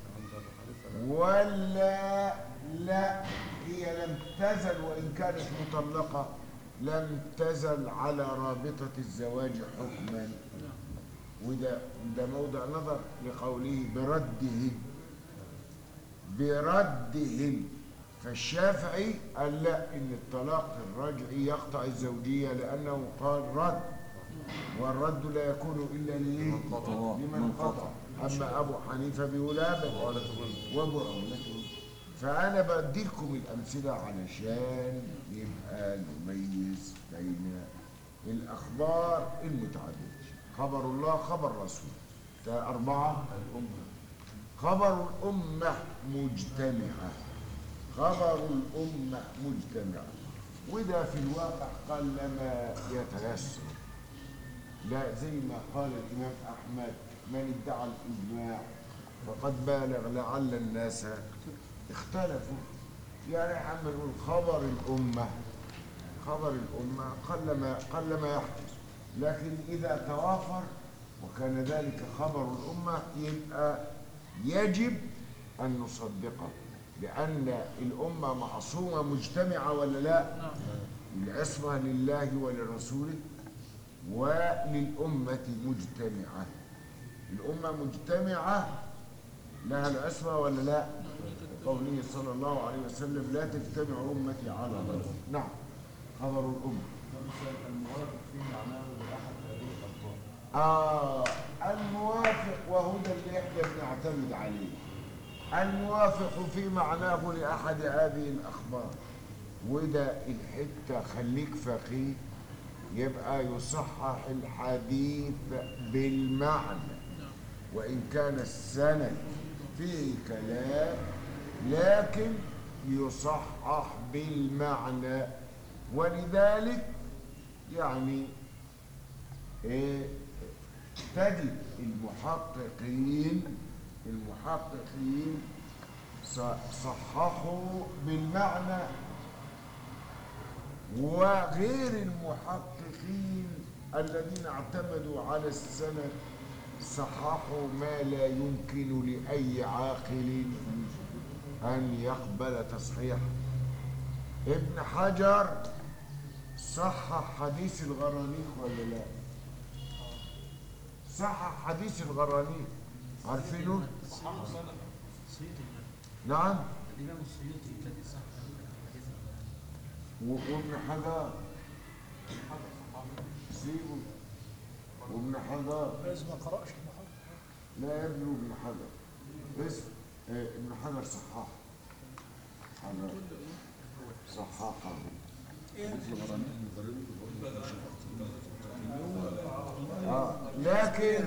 ولا لا هي لم تزل وإن كانت مطلقة لم تزل على رابطة الزواج حكما وده ده موضع نظر لقوله برده برده فالشافعي قال لا ان الطلاق الرجعي يقطع الزوجيه لانه قال رد والرد لا يكون الا ليه؟ لمن قطع اما ابو حنيفه بيقول ابدا وابو أولته فانا بديلكم الامثله علشان يبقى نميز بين الاخبار المتعدده خبر الله خبر رسول ده اربعه الامه خبر الامه مجتمعه خبر الأمة مجتمع وده في الواقع قلما يتيسر لا زي ما قال الإمام أحمد من ادعى الإجماع فقد بالغ لعل الناس اختلفوا يعني عم نقول خبر الأمة خبر الأمة قلما قلما يحدث لكن إذا توافر وكان ذلك خبر الأمة يبقى يجب أن نصدقه لأن الأمة معصومة مجتمعة ولا لا؟ العصمة لله ولرسوله وللأمة مجتمعة الأمة مجتمعة لها العصمة ولا لا؟ قوله صلى الله عليه وسلم لا تجتمع أمتي على ضرر نعم خبر الأمة الموافق فيه معناه لأحد هذه الألفاظ آه الموافق وهو ده اللي احنا بنعتمد عليه الموافق في معناه لأحد هذه الأخبار وده الحتة خليك فقيه يبقى يصحح الحديث بالمعنى وإن كان السند فيه كلام لكن يصحح بالمعنى ولذلك يعني إيه تجد المحققين المحققين ص- صححوا بالمعنى وغير المحققين الذين اعتمدوا على السند صححوا ما لا يمكن لأي عاقل أن يقبل تصحيح ابن حجر صحح حديث الغرانيق ولا لا صحح حديث الغرانيق عارفينه نعم الإمام السيوطي الذي صح الحديث و- وابن حجر سيبه وابن حجر لازم ما قرأش ابن حجر لا يا ابن ابن حجر اسم آه، ابن حجر صحاح حجر صحاحه آه لكن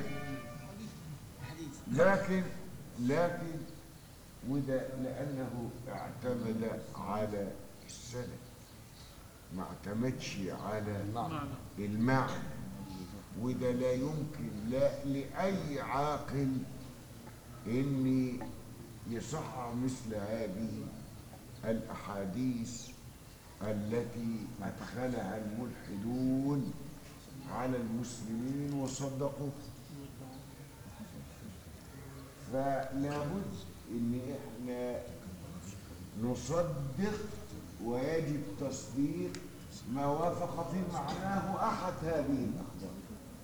لكن لكن وده لأنه اعتمد على السند ما اعتمدش على المعنى وده لا يمكن لا لأي عاقل إن يصحح مثل هذه الأحاديث التي أدخلها الملحدون على المسلمين وصدقوه فلا بد ان احنا نصدق ويجب تصديق ما وافق في معناه احد هذه الاخبار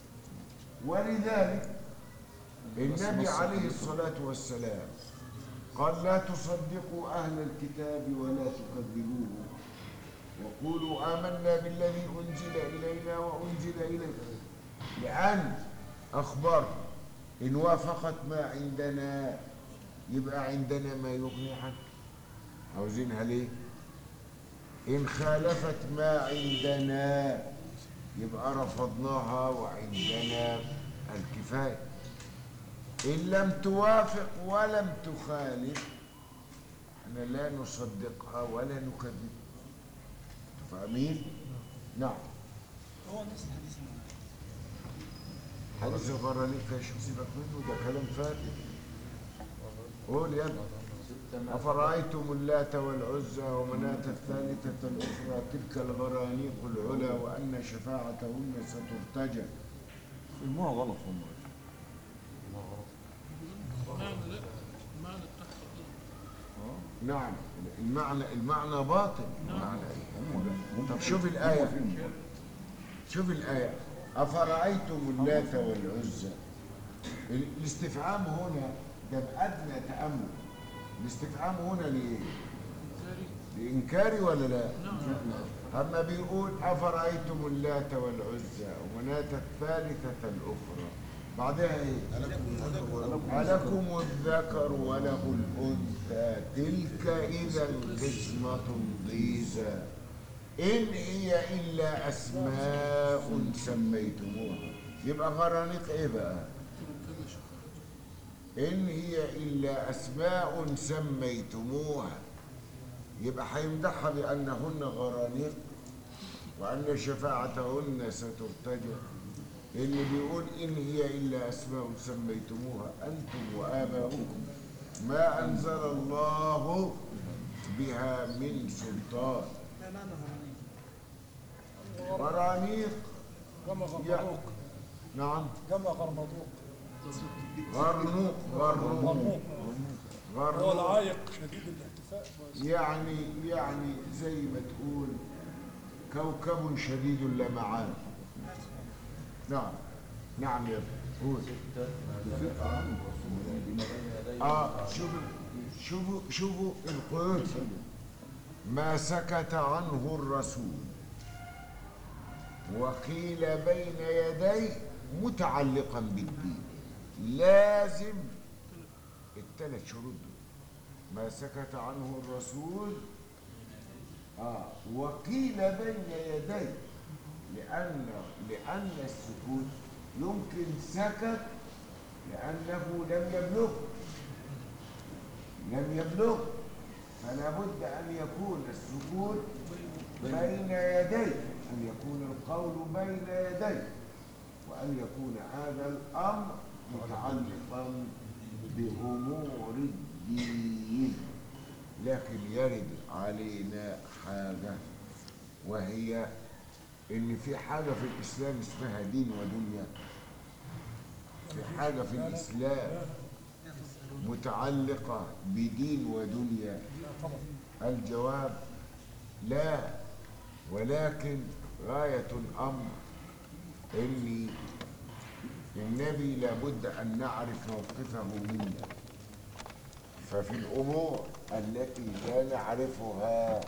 ولذلك النبي عليه الصلاه والسلام قال لا تصدقوا اهل الكتاب ولا تكذبوه وقولوا آمنا بالذي أنزل إلينا وأنزل إليكم لأن أخبار إن وافقت ما عندنا يبقى عندنا ما يغني عنه عاوزينها ليه؟ إن خالفت ما عندنا يبقى رفضناها وعندنا الكفاية إن لم توافق ولم تخالف احنا لا نصدقها ولا نكذبها فاهمين؟ نعم هو نفس الحديث حديث الغرانيق يا شيخ سيبك منه ده كلام فاتح قول يا ابني ما أفرأيتم اللات والعزى ومناة الثالثة الأخرى تلك الغرانيق العلا وأن شفاعتهن سترتجى المها غلط هم المعنى لا المعنى بتاعها نعم المعنى المعنى باطل طب شوف الآية شوف الآية أفرأيتم اللات والعزى ال- الاستفهام هنا ده بأدنى تأمل الاستفهام هنا لإيه؟ لإنكاري ولا لا؟ أما بيقول أفرأيتم اللات والعزى ومناة الثالثة الأخرى بعدها إيه؟ ألكم الذكر وله الأنثى تلك إذا قسمة ضيزى إن هي إلا أسماء سميتموها يبقى غرانيق إيه بقى؟ إن هي إلا أسماء سميتموها يبقى هيمدحها بأنهن غرانيق وأن شفاعتهن سترتجى اللي بيقول إن هي إلا أسماء سميتموها أنتم وآباؤكم ما أنزل الله بها من سلطان ما معنى غرانيق؟ غرانيق كما يا- غرمطوق نعم كما غرمطوق غرنوق غرنوق غرموق هو غرنوق العايق شديد الاحتفاء يعني يعني زي ما تقول كوكب شديد اللمعان نعم نعم يا ابني قول اه شوفوا شوفوا شوفوا القيود ما سكت عنه الرسول وقيل بين يدي متعلقا بالدين لازم الثلاث شروط دول ما سكت عنه الرسول آه وقيل بين يدي لأن لأن السكوت يمكن سكت لأنه لم يبلغ لم يبلغ فلا بد أن يكون السكوت بين يدي أن يكون القول بين يدي وأن يكون هذا الأمر متعلقا بأمور الدين لكن يرد علينا حاجة وهي إن في حاجة في الإسلام اسمها دين ودنيا في حاجة في الإسلام متعلقة بدين ودنيا الجواب لا ولكن غاية الأمر إني النبي لابد أن نعرف موقفه منا ففي الأمور التي لا نعرفها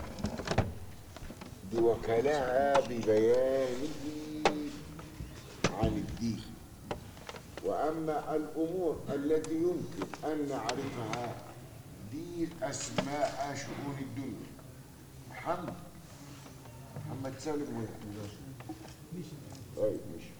بوكلها ببيانه عن الدين وأما الأمور التي يمكن أن نعرفها دي أسماء شؤون الدنيا محمد محمد سالم وين؟ طيب ماشي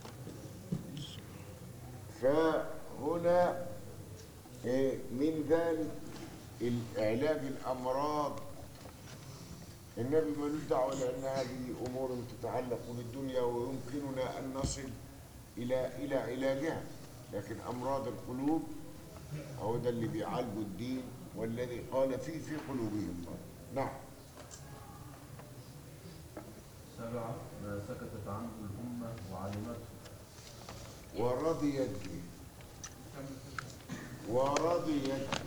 فهنا إيه، من ذلك علاج الأمراض النبي ملوش دعوة لأن هذه أمور تتعلق بالدنيا ويمكننا أن نصل إلى إلى علاجها لكن أمراض القلوب هو ده اللي بيعالجوا الدين والذي قال فيه في قلوبهم مرض. نعم سبعة ما سكتت عنه الأمة وعلمته ورضيت به ورضيت به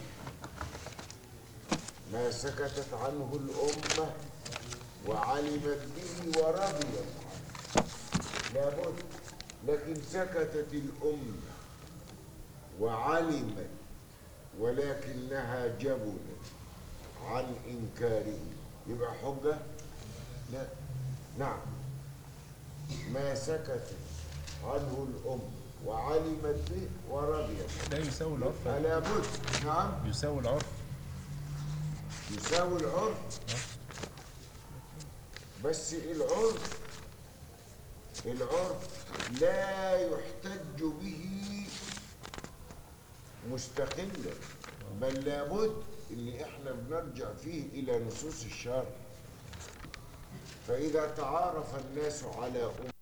ما سكتت عنه الأمة وعلمت به ورضيت عنه لابد لكن سكتت الأمة وعلمت ولكنها جبنت عن إنكاره يبقى حجة؟ لا نعم ما سكتت عنه الأمة وعلمت به ورضيت لا يساوي العرف فلا بد نعم يساوي العرف يساوي العرف بس العرف العرف لا يحتج به مستقلا بل لابد ان احنا بنرجع فيه الى نصوص الشرع فاذا تعارف الناس على أم